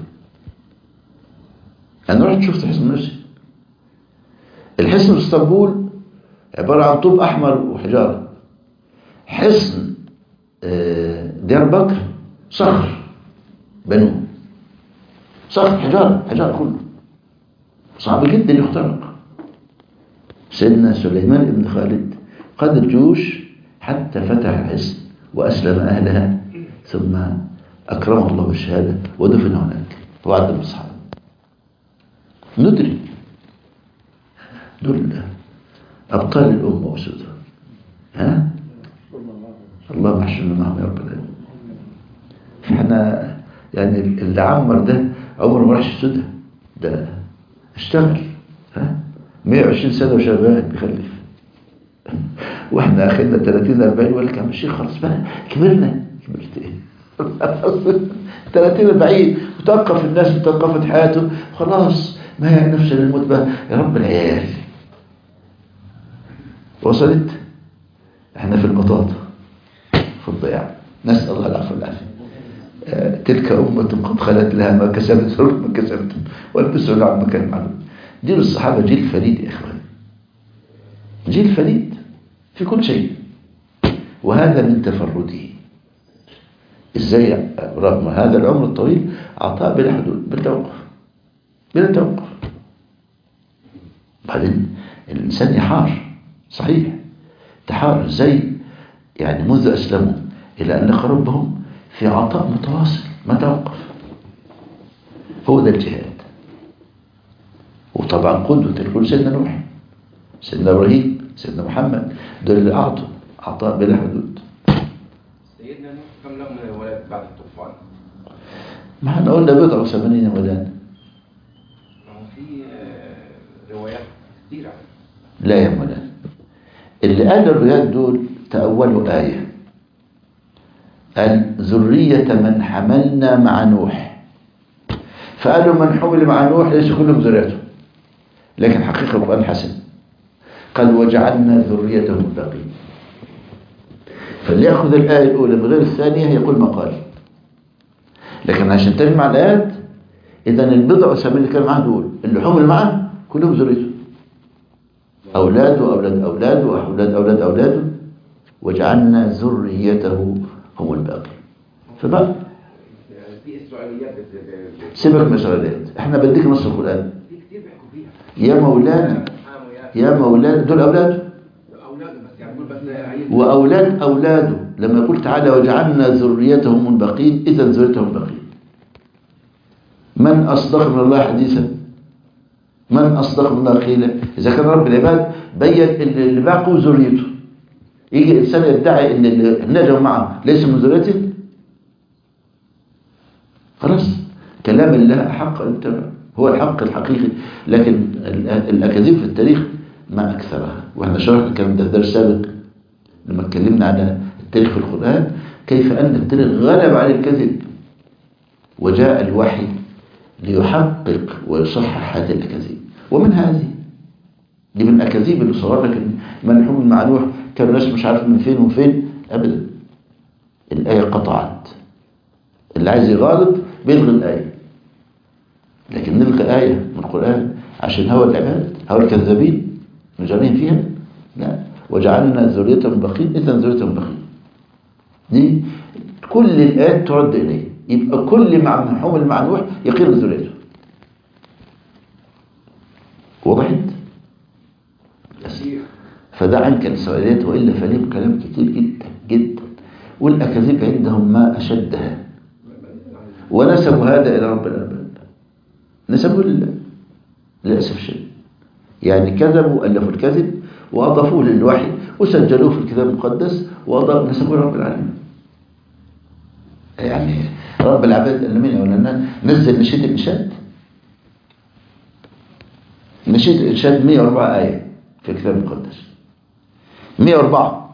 أنا رحت شفت حصن نفسي الحصن في اسطنبول عبارة عن طوب أحمر وحجارة حصن دير بكر صخر بنوه صخر حجارة حجارة كله صعب جدا يخترق سيدنا سليمان بن خالد قاد الجيوش حتى فتح الحصن وأسلم أهلها ثم أكرمه الله بالشهادة ودفن هناك وعد بالصحابة ندري دول أبطال الأمة وسودها ها الله محشرنا معهم يا رب العالمين احنا يعني اللي عمر ده عمره ما راحش سودها ده اشتغل ها 120 سنة وشغال بيخلف واحنا اخرنا 30 40 ولا كان الشيخ خلاص بقى كبرنا كبرت ايه 30 40 وتوقف الناس وتوقفت حياته خلاص ما هي نفس الموت بقى يا رب العيال وصلت احنا في المطاط في الضياع نسأل الله العفو والعافية آه تلك أمة قد خلت لها ما كسبت ما كسبت والبسوا عن مكان معلوم جيل الصحابة جيل فريد يا إخوان جيل فريد في كل شيء وهذا من تفرده ازاي رغم هذا العمر الطويل عطاء بلا حدود بلا توقف بلا توقف بعدين الإنسان يحار صحيح تحار زي يعني منذ أسلموا إلى أن لقى ربهم في عطاء متواصل ما توقف هو ده الجهاد وطبعا قدوة الكل سيدنا نوح سيدنا إبراهيم سيدنا محمد دول اللي أعطوا عطاء بلا حدود سيدنا نوح كم له من الولاد بعد الطوفان؟ ما احنا قلنا بضع وثمانين ولاد ما هو في آه، روايات كثيرة لا يا مولانا اللي قال الروايات دول تأولوا آية قال ذرية من حملنا مع نوح فقالوا من حمل مع نوح ليس كلهم ذريته لكن حقيقة القرآن حسن قال وجعلنا ذريته الباقين فاللي يأخذ الآية الأولى بغير الثانية يقول مقال لكن عشان تجمع الآيات إذا البضع والثمانين اللي كانوا معاه دول اللي حمل معاه كلهم ذريته أولاده وأولاد أولاده وأولاد أولاد أولاده وجعلنا ذريته هم الباقي فبقى يعني في إسرائيليات بت- بت- بت- سيبك من الإسرائيليات احنا بديك نص القرآن في كثير بيحكوا فيها يا مولانا حام ويا يا مولانا دول أولاده أولاده بس يعني بقول بس عايز وأولاد أولاده لما يقول تعالى وجعلنا ذريتهم الباقين إذا ذريتهم الباقين من أصدق من الله حديثا من أصدق من الله قيلا إذا كان رب العباد بين اللي اللي باقوا ذريته يجي إنسان يدعي إن اللي نجم معه ليس من ذريته خلاص كلام الله حق أنت هو الحق الحقيقي لكن ال- الأكاذيب في التاريخ ما أكثرها وإحنا شرحنا الكلام ده في درس سابق لما اتكلمنا على التاريخ في القرآن كيف أن التاريخ غلب على الكذب وجاء الوحي ليحقق ويصحح هذه الأكاذيب ومن هذه دي من الأكاذيب اللي صور لك إن منحوم المعنوح كانوا ناس مش عارف من فين ومن فين أبدا الآية قطعت اللي عايز يغالط بيلغي الآية لكن نلغي آية من القرآن عشان هوى العباد هوى الكذابين مجرين فيها لا وجعلنا ذرية بقين إذا ذرية بقين دي كل الآيات ترد إليه يبقى كل مع منحوم المعنوح يقيم ذريته وضحت بس. فده عنك الإسرائيليات وإلا فليهم كلام كتير جدا جدا والأكاذيب عندهم ما أشدها ونسبوا هذا إلى رب الأرباب نسبوا لله للأسف الشديد يعني كذبوا ألفوا الكذب وأضافوه للوحي وسجلوه في الكتاب المقدس وأضافوا نسبوه لرب العالمين يعني رب العباد العالمين أولا نزل نشيد الإنشاد نشيد الإنشاد 104 آية في الكتاب المقدس 104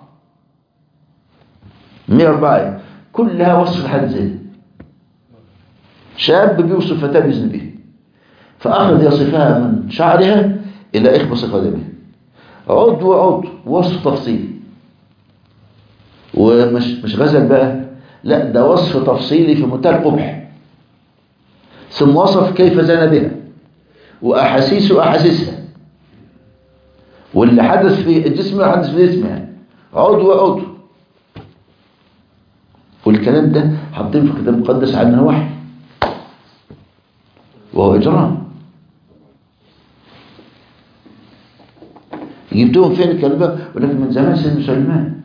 104 آية كلها وصف حد زين شاب بيوصف فتاة بإذن به فأخذ يصفها من شعرها إلى إخبص قدمها عضو عضو وصف تفصيلي ومش مش غزل بقى لا ده وصف تفصيلي في منتهى القبح ثم وصف كيف زنى بها وأحاسيسه أحاسيسها واللي حدث في الجسم حدث في جسمها عضو عضو والكلام ده حاطين في الكتاب المقدس عنه وحي وهو إجرام جبتهم فين الكلام ده ولكن من زمان سيدنا سليمان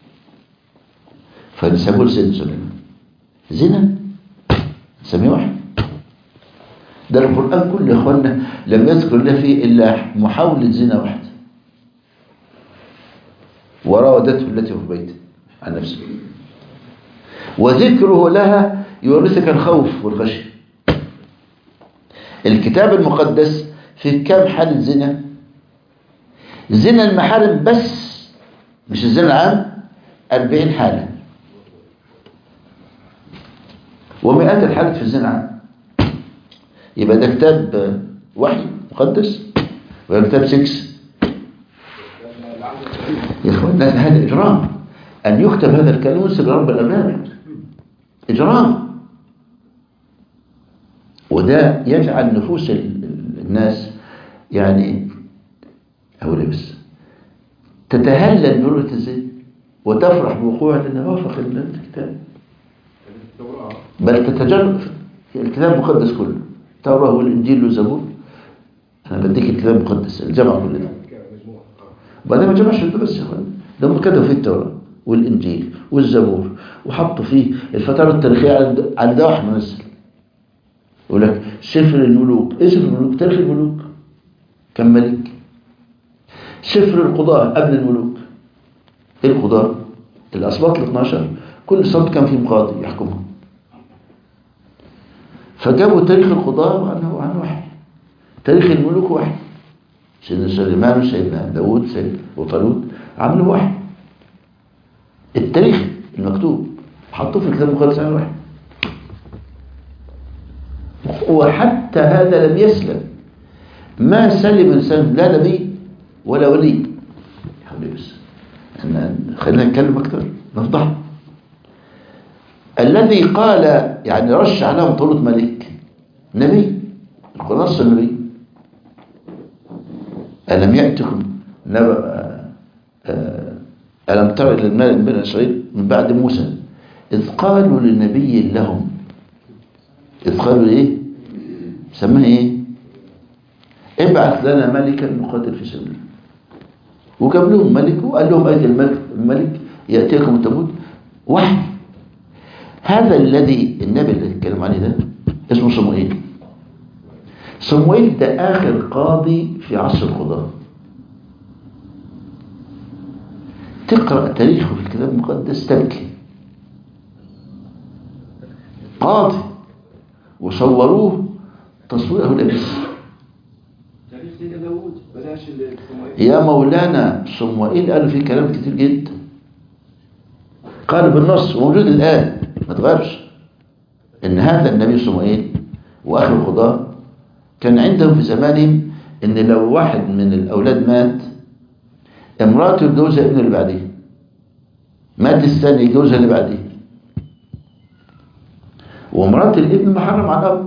فنسبوه لسيدنا سليمان زنا نسميه واحد ده القرآن كله يا اخوانا لم يذكر الله فيه إلا محاولة زنا واحدة وراودته التي في بيته عن نفسه وذكره لها يورثك الخوف والخشية الكتاب المقدس في كم حالة زنا زنا المحارم بس مش الزنا العام أربعين حالة ومئات الحالات في الزنا العام يبقى ده كتاب وحي مقدس ولا كتاب سكس يا اخوانا هذا اجرام ان يكتب هذا الكلام وينسب لرب الارباب اجرام وده يجعل نفوس الناس يعني أقول بس تتهلل بروة الزين وتفرح بوقوع لأنه وافق الكتاب بل تتجرب الكتاب المقدس كله التوراة والإنجيل والزبور أنا بديك الكتاب المقدس الجمع كله ده وبعدين ما جمعش ده بس يا اخوان ده هم كتبوا فيه التوراة والإنجيل والزبور وحطوا فيه الفترة التاريخية عند عند واحد منزل يقول لك سفر الملوك ايه سفر الملوك تاريخ الملوك كم ملك سفر القضاء قبل الملوك ايه القضاء الاسباط ال 12 كل صوت كان فيه قاضي يحكمهم فجابوا تاريخ القضاء وعنه عن واحد تاريخ الملوك واحد سيدنا سليمان وسيدنا داوود سيدنا وطالوت عملوا واحد التاريخ المكتوب حطوه في الكتاب المقدس عن واحد وحتى هذا لم يسلم ما سلم الإنسان لا نبي ولا ولي حبيبي بس خلينا نتكلم أكثر نفضح الذي قال يعني رشح لهم طولة ملك نبي القرآن نص النبي ألم يأتكم نبأ ألم تر إلى الملك من بني إسرائيل من بعد موسى إذ قالوا لنبي لهم إذ قالوا إيه سماه إيه ابعث لنا ملكا نقاتل في سبيل وجاب لهم ملك وقال لهم آية الملك الملك يأتيكم التابوت وحي هذا الذي النبي اللي اتكلم عليه ده اسمه صموئيل صموئيل ده آخر قاضي في عصر القضاء تقرأ تاريخه في الكتاب المقدس تبكي قاضي وصوروه تصويره لبس تاريخ سيدنا داوود بلاش الصموئيل يا مولانا صموئيل قالوا فيه كلام كتير جدا قال بالنص موجود الآن ما تغيرش إن هذا النبي صموئيل وآخر القضاء كان عندهم في زمانهم إن لو واحد من الأولاد مات امراته يتجوزها ابنه اللي بعديه مات الثاني يتجوزها اللي بعديه ومرات الابن محرم على الأب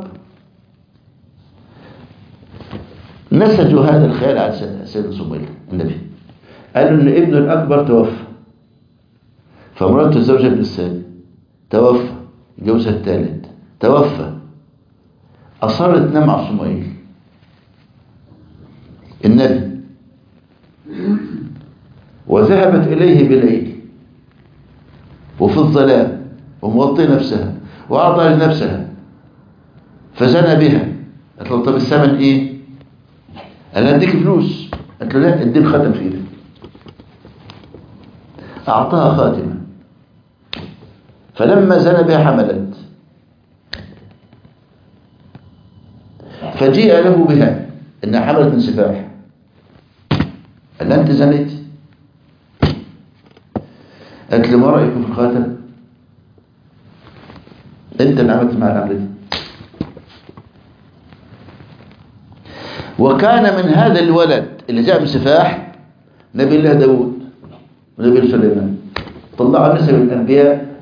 نسجوا هذا الخيال على سيد- سيدنا صموئيل النبي قالوا ان ابنه الاكبر توفى فمراته الزوجة ابن الثاني توفى جوزها الثالث توفى أصرت تنام على صموئيل النبي وذهبت إليه بالليل وفي الظلام ومغطية نفسها وأعطى لنفسها فزنى بها قالت له طب الثمن ايه انا اديك فلوس قالت له لا ادي الخاتم في ايدك اعطاها خاتمه فلما زنى بها حملت فجيء له بها انها حملت من سفاح قال لها انت زنيت قالت له ما رايكم في الخاتم انت اللي عملت معاه العمليه دي وكان من هذا الولد اللي جاء من سفاح نبي الله داود ونبي الله سليمان طلعوا نسب الأنبياء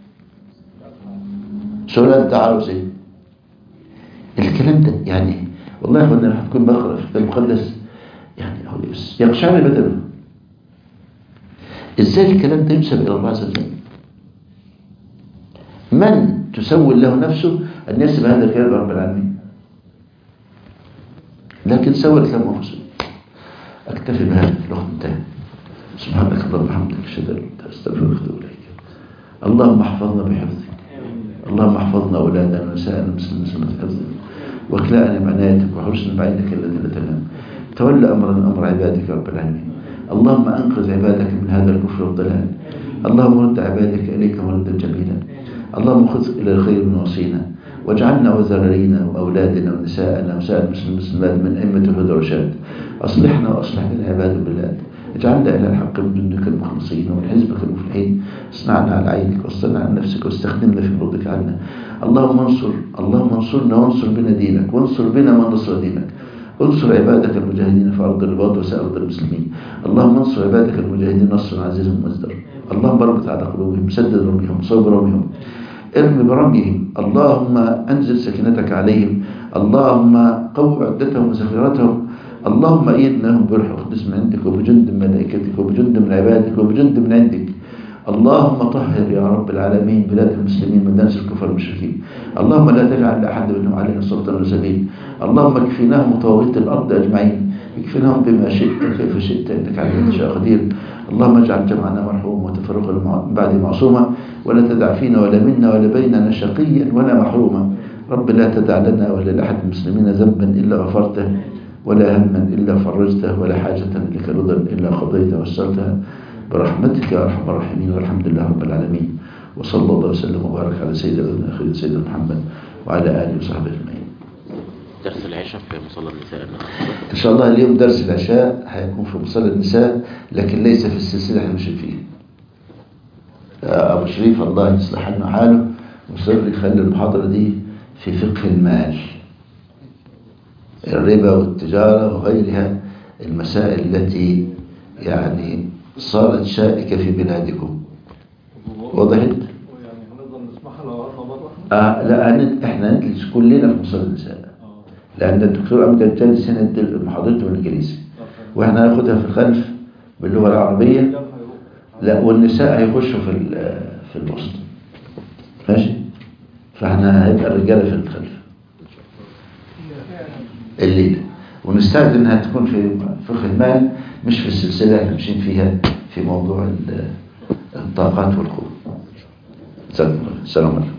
سؤال تعالوا زي الكلام ده يعني والله يا اخوانا لما هتكون بقرا في الكتاب المقدس يعني هو بس يقشعر بدنه ازاي الكلام ده ينسب الى الله عز وجل من تسول له نفسه ان ينسب هذا الكلام لرب العالمين لكن سوت لهم انفسهم اكتفي بهذا الوقت انتهى سبحانك اللهم وبحمدك اشهد ان لا اله الا انت استغفرك واتوب اليك اللهم احفظنا بحفظك اللهم احفظنا اولادنا ونساءنا المسلمين مسلمات حفظك واكلاءنا بعنايتك وحرسنا بعينك التي لا تنام تولى امرنا امر عبادك يا رب العالمين اللهم انقذ عبادك من هذا الكفر والضلال اللهم رد عبادك اليك مردا جميلا اللهم خذ الى الخير من وصينا واجعلنا وذرارينا واولادنا ونساءنا وسائر المسلمين والمسلمات من ائمه الهدى والرشاد اصلحنا واصلح لنا عباد البلاد اجعلنا الى الحق من جندك المخلصين ومن حزبك المفلحين اصنعنا على عينك واصطنع عن نفسك واستخدمنا في فضلك عنا اللهم انصر اللهم انصرنا وانصر بنا دينك وانصر بنا من نصر دينك انصر عبادك المجاهدين في ارض الرباط وسائر ارض المسلمين اللهم انصر عبادك المجاهدين نصرا عزيزا مصدر اللهم اربط على قلوبهم سدد رميهم صوب رميهم ارم برميهم اللهم انزل سكينتك عليهم اللهم قو عدتهم وسخيرتهم اللهم ايدناهم بروح القدس من عندك وبجند من ملائكتك وبجند من عبادك وبجند من عندك اللهم طهر يا رب العالمين بلاد المسلمين من دنس الكفر المشركين اللهم لا تجعل لاحد منهم علينا سلطان ولا سبيل اللهم اكفناهم وطواغيت الارض اجمعين اكفناهم بما شئت كيف شئت انك على كل شيء قدير اللهم اجعل جمعنا مرحوم وتفرقنا من بعد معصوما ولا تدع فينا ولا منا ولا بيننا شقيا ولا محروما رب لا تدع لنا ولا لاحد المسلمين ذنبا الا غفرته ولا هما الا فرجته ولا حاجه لك رضا الا قضيتها وسرتها برحمتك يا ارحم الراحمين والحمد لله رب العالمين وصلى الله وسلم وبارك على سيدنا الاخرين سيدنا محمد وعلى اله وصحبه اجمعين درس العشاء في مصلى النساء ان شاء الله اليوم درس العشاء هيكون في مصلى النساء لكن ليس في السلسله اللي احنا ماشيين فيها ابو شريف الله يصلح لنا حاله مصر يخلي المحاضره دي في فقه المال الربا والتجاره وغيرها المسائل التي يعني صارت شائكه في بلادكم وضحت يعني هنقدر نسمعها لو قعدنا بره آه لا هن- احنا نجلس كلنا في مصلى النساء لان الدكتور امجد جالس هنا يدي محاضرته بالانجليزي واحنا هناخدها في الخلف باللغه العربيه لا والنساء هيخشوا في ال- في الوسط ماشي فاحنا هيبقى الرجاله في الخلف الليله ونستعد انها تكون في فقه المال مش في السلسله اللي ماشيين فيها في موضوع ال- الطاقات والقوه السلام عليكم